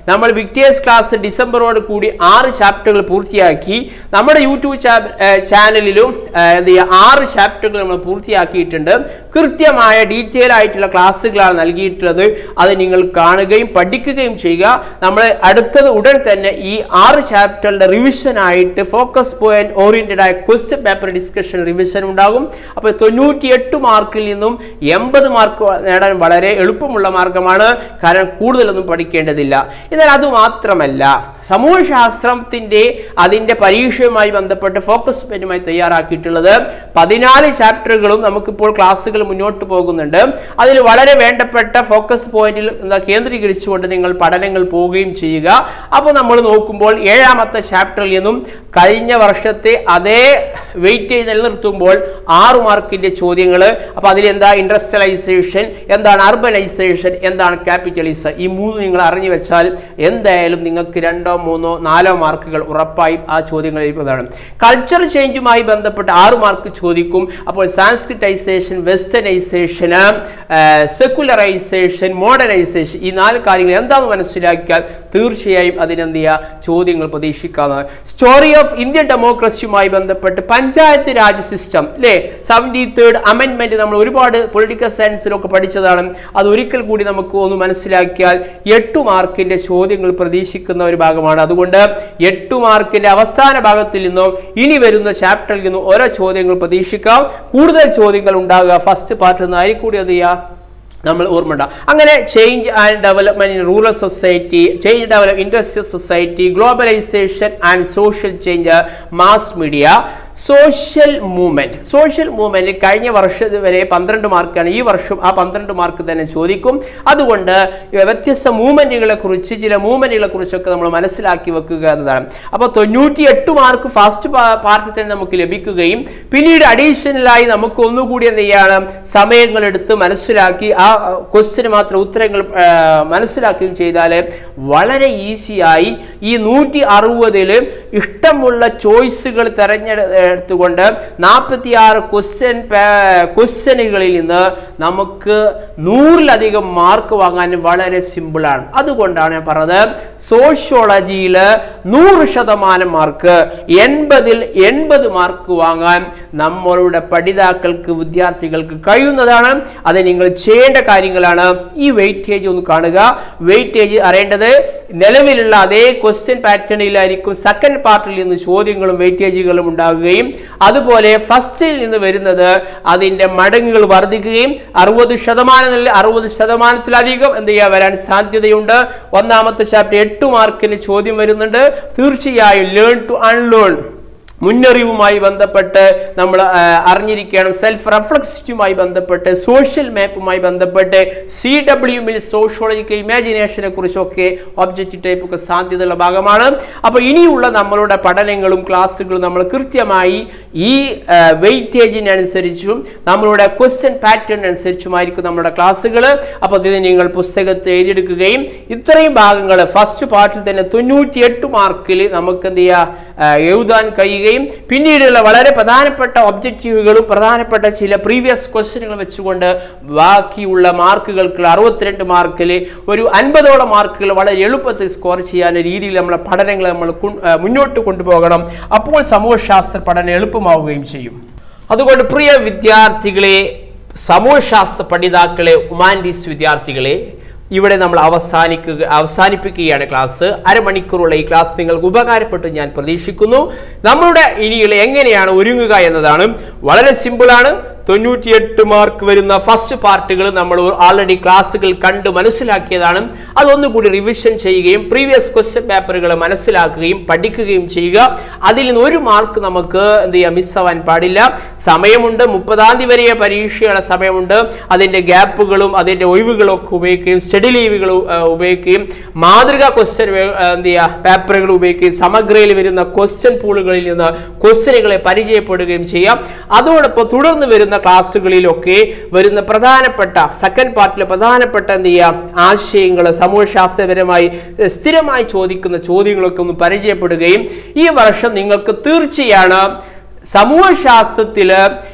നമ്മൾ വിക്ടേഴ്സ് ക്ലാസ് ഡിസംബറോട് കൂടി ആറ് ചാപ്റ്ററുകൾ പൂർത്തിയാക്കി നമ്മുടെ യൂട്യൂബ് ചാനലിലും എന്ത് ചെയ്യുക ആറ് ചാപ്റ്ററുകൾ നമ്മൾ പൂർത്തിയാക്കിയിട്ടുണ്ട് കൃത്യമായ ഡീറ്റെയിൽ ആയിട്ടുള്ള ക്ലാസ്സുകളാണ് നൽകിയിട്ടുള്ളത് അത് നിങ്ങൾ കാണുകയും പഠിക്കുകയും ചെയ്യുക നമ്മൾ അടുത്തത് ഉടൻ തന്നെ ഈ ആറ് ചാപ്റ്ററിന്റെ റിവിഷൻ ആയിട്ട് ഫോക്കസ് പോയിന്റ് ഓറിയന്റഡ് ആയ ക്വസ്റ്റ്യൻ പേപ്പർ ഡിസ്കഷൻ റിവിഷൻ ഉണ്ടാകും അപ്പോൾ തൊണ്ണൂറ്റി എട്ട് മാർക്കിൽ നിന്നും എൺപത് മാർക്ക് നേടാൻ വളരെ എളുപ്പമുള്ള മാർഗമാണ് കാരണം കൂടുതലൊന്നും പഠിക്കേണ്ടതില്ല എന്നാൽ അത് മാത്രമല്ല സമൂഹശാസ്ത്രത്തിന്റെ അതിന്റെ പരീക്ഷയുമായി ബന്ധപ്പെട്ട് ഫോക്കസ് പെന്നുമായി തയ്യാറാക്കിയിട്ടുള്ളത് പതിനാല് ചാപ്റ്ററുകളും നമുക്കിപ്പോൾ ക്ലാസ്സുകൾ മുന്നോട്ട് പോകുന്നുണ്ട് അതിൽ വളരെ വേണ്ടപ്പെട്ട ഫോക്കസ് പോയിന്റിൽ എന്താ കേന്ദ്രീകരിച്ചുകൊണ്ട് നിങ്ങൾ പഠനങ്ങൾ പോവുകയും ചെയ്യുക അപ്പോൾ നമ്മൾ നോക്കുമ്പോൾ ഏഴാമത്തെ ചാപ്റ്ററിൽ നിന്നും കഴിഞ്ഞ വർഷത്തെ അതേ വെയിറ്റേജ് നിലനിർത്തുമ്പോൾ ആറ് മാർക്കിന്റെ ചോദ്യങ്ങൾ അപ്പോൾ അതിലെന്താ ഇൻഡസ്ട്രിയലൈസേഷൻ എന്താണ് അർബനൈസേഷൻ എന്താണ് ക്യാപിറ്റലിസം ഈ മൂന്ന് നിങ്ങൾ അറിഞ്ഞു വെച്ചാൽ എന്തായാലും നിങ്ങൾക്ക് രണ്ടോ മൂന്നോ നാലോ മാർക്കുകൾ ഉറപ്പായും ആ ചോദ്യങ്ങൾ ലഭിക്കുന്നതാണ് കൾച്ചർ ചേഞ്ചുമായി ബന്ധപ്പെട്ട് ആറ് മാർക്ക് ചോദിക്കും അപ്പോൾ സാൻസ്ക്രിറ്റൈസേഷൻ വെസ്റ്റനൈസേഷൻ സെക്കുലറൈസേഷൻ മോഡേണൈസേഷൻ ഈ നാല് കാര്യങ്ങൾ എന്താണെന്ന് മനസ്സിലാക്കിയാൽ തീർച്ചയായും അതിനെന്ത് ചെയ്യുക ചോദ്യങ്ങൾ പ്രതീക്ഷിക്കാവുന്നതാണ് സ്റ്റോറി ഓഫ് ഇന്ത്യൻ ഡെമോക്രസിയുമായി ബന്ധപ്പെട്ട് പഞ്ചായത്ത് രാജ് സിസ്റ്റം അല്ലേ സെവൻറ്റി തേർഡ് അമെൻമെന്റ് നമ്മൾ ഒരുപാട് പൊളിറ്റിക്കൽ സയൻസിലൊക്കെ പഠിച്ചതാണ് അത് ഒരിക്കൽ കൂടി നമുക്ക് ഒന്ന് മനസ്സിലാക്കിയാൽ എട്ട് മാർക്കിന്റെ ചോദ്യങ്ങൾ പ്രതീക്ഷിക്കുന്ന ഒരു ഭാഗമാണ് അതുകൊണ്ട് എട്ട് മാർക്കിന്റെ അവസാന ഭാഗത്തിൽ നിന്നും ഇനി വരുന്ന ചാപ്റ്ററിൽ നിന്നും ഓരോ ചോദ്യങ്ങൾ പ്രതീക്ഷിക്കാം കൂടുതൽ ചോദ്യങ്ങൾ ഉണ്ടാകുക ഫസ്റ്റ് പാർട്ടിൽ നിന്ന് അതിൽ കൂടി അത് ചെയ്യുക നമ്മൾ ഓർമ്മ അങ്ങനെ change and development in rural society change develop industrial society globalization and social change mass media social movement social movement കഴിഞ്ഞ വർഷം വരെ പന്ത്രണ്ട് മാർക്കാണ് ഈ വർഷം ആ പന്ത്രണ്ട് മാർക്ക് തന്നെ ചോദിക്കും അതുകൊണ്ട് വ്യത്യസ്ത മൂവ്മെന്റുകളെ കുറിച്ച് ചില മൂവ്മെന്റുകളെ കുറിച്ചൊക്കെ നമ്മൾ മനസ്സിലാക്കി വെക്കുക എന്നതാണ് അപ്പോൾ തൊണ്ണൂറ്റി എട്ട് മാർക്ക് ഫസ്റ്റ് പാർട്ടിൽ തന്നെ നമുക്ക് ലഭിക്കുകയും പിന്നീട് അഡീഷണലായി നമുക്ക് ഒന്നുകൂടി എന്ത് ചെയ്യണം സമയങ്ങൾ എടുത്ത് മനസ്സിലാക്കി ആ ക്വസ്റ്റിന് മാത്രം ഉത്തരങ്ങൾ ആ, മനസ്സിലാക്കുകയും ചെയ്താൽ വളരെ ഈസിയായി ഈ നൂറ്റി അറുപതിൽ ഇഷ്ടമുള്ള ചോയ്സുകൾ തിരഞ്ഞെടുത്തുകൊണ്ട് നാൽപ്പത്തിയാറ് ക്വസ്റ്റ്യൻ ക്വസ്റ്റ്യനുകളിൽ നിന്ന് നമുക്ക് നൂറിലധികം മാർക്ക് വാങ്ങാൻ വളരെ സിമ്പിളാണ് അതുകൊണ്ടാണ് ഞാൻ പറഞ്ഞത് സോഷ്യോളജിയിൽ നൂറ് ശതമാനം മാർക്ക് എൺപതിൽ എൺപത് മാർക്ക് വാങ്ങാൻ നമ്മളുടെ പഠിതാക്കൾക്ക് വിദ്യാർത്ഥികൾക്ക് കഴിയുന്നതാണ് അത് നിങ്ങൾ ചെയ്യേണ്ട കാര്യങ്ങളാണ് ഈ വെയിറ്റേജ് ഒന്ന് കാണുക വെയിറ്റേജ് അറിയേണ്ടത് നിലവിലുള്ള അതേ ക്വസ്റ്റ്യൻ പാറ്റേണിലായിരിക്കും സെക്കൻഡ് പാർട്ടിൽ നിന്ന് ചോദ്യങ്ങളും വെയിറ്റേജുകളും ഉണ്ടാകുകയും അതുപോലെ ഫസ്റ്റിൽ നിന്ന് വരുന്നത് അതിന്റെ മടങ്ങുകൾ വർദ്ധിക്കുകയും അറുപത് ശതമാനം അറുപത് ശതമാനത്തിലധികം എന്ത് ചെയ്യാൻ വരാൻ സാധ്യതയുണ്ട് ഒന്നാമത്തെ ചാപ്റ്റർ എട്ട് മാർക്കിന് ചോദ്യം വരുന്നുണ്ട് തീർച്ചയായും ലേൺ ടു അൺലേൺ മുന്നറിവുമായി ബന്ധപ്പെട്ട് നമ്മൾ ആ, അറിഞ്ഞിരിക്കണം സെൽഫ് റെഫ്ലക്സുമായി ബന്ധപ്പെട്ട് സോഷ്യൽ മാപ്പുമായി ബന്ധപ്പെട്ട് സി ഡബ്ല്യു മിൽ സോഷ്യോളജിക്കൽ ഇമാജിനേഷനെ കുറിച്ചൊക്കെ ഒബ്ജക്റ്റീവ് ടൈപ്പ് ഒക്കെ സാധ്യതയുള്ള ഭാഗമാണ് അപ്പോൾ ഇനിയുള്ള നമ്മളുടെ പഠനങ്ങളും ക്ലാസ്സുകളും നമ്മൾ കൃത്യമായി ഈ വെയിറ്റേജിനനുസരിച്ചും നമ്മളുടെ ക്വസ്റ്റ്യൻ പാറ്റേൺ അനുസരിച്ചുമായിരിക്കും നമ്മുടെ ക്ലാസ്സുകൾ അപ്പോൾ ഇത് നിങ്ങൾ പുസ്തകത്തിൽ എഴുതിയെടുക്കുകയും ഇത്രയും ഭാഗങ്ങൾ ഫസ്റ്റ് പാർട്ടിൽ തന്നെ തൊണ്ണൂറ്റിയെട്ട് മാർക്കിൽ നമുക്ക് എന്ത് ചെയ്യുക ആ, എഴുതാൻ കഴിയുകയും പിന്നീടുള്ള വളരെ പ്രധാനപ്പെട്ട ഒബ്ജക്റ്റീവുകളും പ്രധാനപ്പെട്ട ചില പ്രീവിയസ് ക്വസ്റ്റ്യനുകൾ വെച്ചുകൊണ്ട് ബാക്കിയുള്ള മാർക്കുകൾക്ക് അറുപത്തിരണ്ട് മാർക്കിൽ ഒരു അൻപതോളം മാർക്കുകൾ വളരെ എളുപ്പത്തിൽ സ്കോർ ചെയ്യാൻ രീതിയിൽ നമ്മളെ പഠനങ്ങൾ നമ്മൾ കൊ- ആ, മുന്നോട്ട് കൊണ്ടുപോകണം അപ്പോൾ സമൂഹശാസ്ത്ര പഠനം എളുപ്പമാവുകയും ചെയ്യും അതുകൊണ്ട് പ്രിയ വിദ്യാർത്ഥികളെ സമൂഹശാസ്ത്ര പഠിതാക്കളെ ഹ്യൂമാനിറ്റീസ് വിദ്യാർത്ഥികളെ ഇവിടെ നമ്മൾ അവസാനിക്കുക അവസാനിപ്പിക്കുകയാണ് ക്ലാസ് അരമണിക്കൂറുള്ള ഈ ക്ലാസ് നിങ്ങൾക്ക് ഉപകാരപ്പെട്ടു ഞാൻ പ്രതീക്ഷിക്കുന്നു നമ്മളുടെ ഇനിയുള്ള എങ്ങനെയാണ് ഒരുങ്ങുക എന്നതാണ് വളരെ സിമ്പിളാണ് തൊണ്ണൂറ്റിയെട്ട് മാർക്ക് വരുന്ന ഫസ്റ്റ് പാർട്ടുകൾ നമ്മൾ ആൾറെഡി ക്ലാസ്സുകൾ കണ്ട് മനസ്സിലാക്കിയതാണ് അതൊന്നുകൂടി റിവിഷൻ ചെയ്യുകയും പ്രീവിയസ് ക്വസ്റ്റ്യൻ പേപ്പറുകൾ മനസ്സിലാക്കുകയും പഠിക്കുകയും ചെയ്യുക അതിൽ നിന്ന് ഒരു മാർക്ക് നമുക്ക് എന്ത് ചെയ്യാം മിസ്സാവാൻ പാടില്ല സമയമുണ്ട് മുപ്പതാം തീയതി വരെ പരീക്ഷയുടെ സമയമുണ്ട് അതിൻ്റെ ഗ്യാപ്പുകളും അതിൻ്റെ ഒഴിവുകളും ഒക്കെ ഉപയോഗിക്കുകയും സ്റ്റഡി ലീവുകൾ ഉപയോഗിക്കുകയും മാതൃകാ ക്വസ്റ്റ്യൻ എന്ത് ചെയ്യുക പേപ്പറുകൾ ഉപയോഗിക്കുകയും സമഗ്രയിൽ വരുന്ന ക്വസ്റ്റ്യൻ പൂളുകളിൽ നിന്ന് ക്വസ്റ്റ്യനുകളെ പരിചയപ്പെടുകയും ചെയ്യാം അതോടൊപ്പം തുടർന്ന് വരുന്ന ക്ലാസ്സുകളിലൊക്കെ വരുന്ന പ്രധാനപ്പെട്ട സെക്കൻഡ് പാർട്ടിലെ പ്രധാനപ്പെട്ട എന്ത് ചെയ്യുക ആശയങ്ങൾ സമൂഹശാസ്ത്രപരമായി എഹ്, സ്ഥിരമായി ചോദിക്കുന്ന ചോദ്യങ്ങളൊക്കെ ഒന്ന് പരിചയപ്പെടുകയും ഈ വർഷം നിങ്ങൾക്ക് തീർച്ചയാണ് സമൂഹശാസ്ത്രത്തില്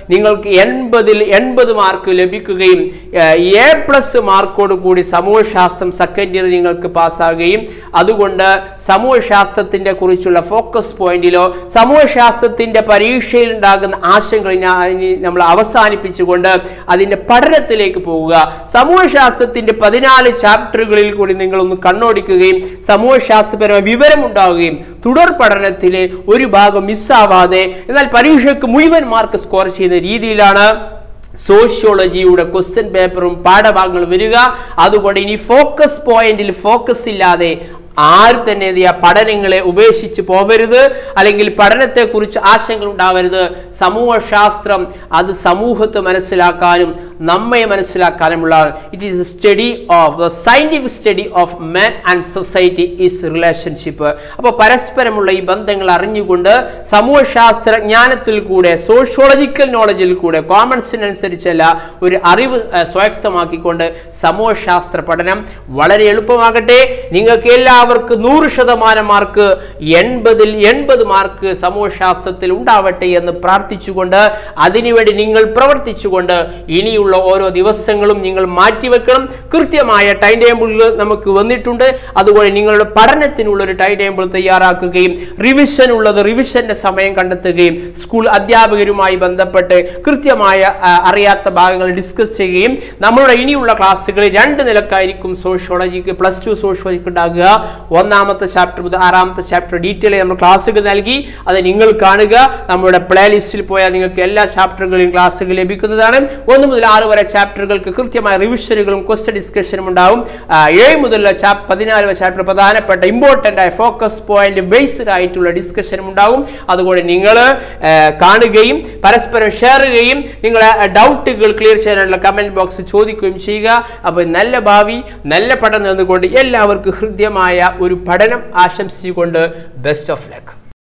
നിങ്ങൾക്ക് എൺപതിൽ എൺപത് മാർക്ക് ലഭിക്കുകയും എ പ്ലസ് മാർക്കോട് കൂടി സമൂഹശാസ്ത്രം സെക്കൻഡ് ഇയർ നിങ്ങൾക്ക് പാസ്സാകുകയും അതുകൊണ്ട് സമൂഹശാസ്ത്രത്തിന്റെ കുറിച്ചുള്ള ഫോക്കസ് പോയിന്റിലോ സമൂഹശാസ്ത്രത്തിന്റെ പരീക്ഷയിൽ ഉണ്ടാകുന്ന ആശങ്കകൾ ഞാൻ ഇനി നമ്മൾ അവസാനിപ്പിച്ചുകൊണ്ട് അതിന്റെ പഠനത്തിലേക്ക് പോവുക സമൂഹശാസ്ത്രത്തിന്റെ പതിനാല് ചാപ്റ്ററുകളിൽ കൂടി നിങ്ങളൊന്ന് കണ്ണോടിക്കുകയും സമൂഹശാസ്ത്രപരമായ വിവരമുണ്ടാവുകയും തുടർ പഠനത്തിൽ ഒരു ഭാഗം മിസ്സാവാതെ എന്നാൽ പരീക്ഷയ്ക്ക് മുഴുവൻ മാർക്ക് സ്കോർ ചെയ്യുന്ന രീതിയിലാണ് സോഷ്യോളജിയുടെ ക്വസ്റ്റ്യൻ പേപ്പറും പാഠഭാഗങ്ങളും വരിക അതുകൊണ്ട് ഇനി ഫോക്കസ് പോയിന്റിൽ ഫോക്കസ് ഇല്ലാതെ ആരും തന്നെ എന്ത് ചെയ്യുക പഠനങ്ങളെ ഉപേക്ഷിച്ച് പോകരുത് അല്ലെങ്കിൽ പഠനത്തെക്കുറിച്ച് ആശങ്കകൾ ഉണ്ടാവരുത് സമൂഹശാസ്ത്രം അത് സമൂഹത്തെ മനസ്സിലാക്കാനും നമ്മെ മനസ്സിലാക്കാനുമുള്ള it is study of the scientific study of man and society is relationship അപ്പോൾ പരസ്പരമുള്ള ഈ ബന്ധങ്ങൾ അറിഞ്ഞുകൊണ്ട് സമൂഹശാസ്ത്ര ജ്ഞാനത്തിൽ കൂടെ സോഷ്യോളജിക്കൽ നോളജിൽ കൂടെ കോമൺസിനനുസരിച്ചല്ല ഒരു അറിവ് ഏഹ്, സ്വായത്തമാക്കിക്കൊണ്ട് സമൂഹശാസ്ത്ര പഠനം വളരെ എളുപ്പമാകട്ടെ നിങ്ങൾക്ക് എല്ലാവർക്കും നൂറ് ശതമാനം മാർക്ക് എൺപതിൽ എൺപത് മാർക്ക് സമൂഹശാസ്ത്രത്തിൽ ഉണ്ടാവട്ടെ എന്ന് പ്രാർത്ഥിച്ചുകൊണ്ട് അതിനുവേണ്ടി നിങ്ങൾ പ്രവർത്തിച്ചുകൊണ്ട് ഇനിയുള്ള ഓരോ ദിവസങ്ങളും നിങ്ങൾ മാറ്റിവെക്കണം കൃത്യമായ ടൈം ടേബിൾ നമുക്ക് വന്നിട്ടുണ്ട് അതുപോലെ നിങ്ങളുടെ പഠനത്തിനുള്ള ഒരു ടൈം ടേബിൾ തയ്യാറാക്കുകയും റിവിഷൻ ഉള്ളത് റിവിഷന്റെ സമയം കണ്ടെത്തുകയും സ്കൂൾ അധ്യാപകരുമായി ബന്ധപ്പെട്ട് കൃത്യമായ ആ, അറിയാത്ത ഭാഗങ്ങൾ ഡിസ്കസ് ചെയ്യുകയും നമ്മളുടെ ഇനിയുള്ള ക്ലാസ്സുകളിൽ രണ്ട് നിലക്കായിരിക്കും സോഷ്യോളജിക്ക് പ്ലസ് ടു സോഷ്യോളജിക്ക് ഉണ്ടാകുക ഒന്നാമത്തെ ചാപ്റ്റർ മുതൽ ആറാമത്തെ ചാപ്റ്റർ ഡീറ്റെയിൽ നമ്മൾ ക്ലാസ്സുകൾ നൽകി അത് നിങ്ങൾ കാണുക നമ്മുടെ പ്ലേ ലിസ്റ്റിൽ പോയാൽ നിങ്ങൾക്ക് എല്ലാ ചാപ്റ്ററുകളും ക്ലാസ്സുകൾ ലഭിക്കുന്നതാണ് ഒന്ന് മുതൽ ആറ് വരെ ചാപ്റ്ററുകൾക്ക് കൃത്യമായ റിവിഷനുകളും ക്വസ്റ്റ്യൻ ഡിസ്കഷനും ഉണ്ടാവും ആ, ഏഴ് മുതലുള്ള ചാപ് പതിനാല് വരെ ചാപ്റ്റർ പ്രധാനപ്പെട്ട ഇമ്പോർട്ടൻ്റ് ആയ ഫോക്കസ് പോയിന്റ് ബേസ്ഡ് ആയിട്ടുള്ള ഡിസ്കഷനും ഉണ്ടാവും അതുകൊണ്ട് നിങ്ങൾ കാണുകയും പരസ്പരം ഷെയർ ചെയ്യുകയും നിങ്ങളെ ഡൗട്ടുകൾ ക്ലിയർ ചെയ്യാനുള്ള കമന്റ് ബോക്സ് ചോദിക്കുകയും ചെയ്യുക അപ്പോൾ നല്ല ഭാവി നല്ല പഠനം നേർന്നുകൊണ്ട് എല്ലാവർക്കും ഹൃദ്യമായ ഒരു പഠനം ആശംസിച്ചുകൊണ്ട് ബെസ്റ്റ് ഓഫ് ലക്ക്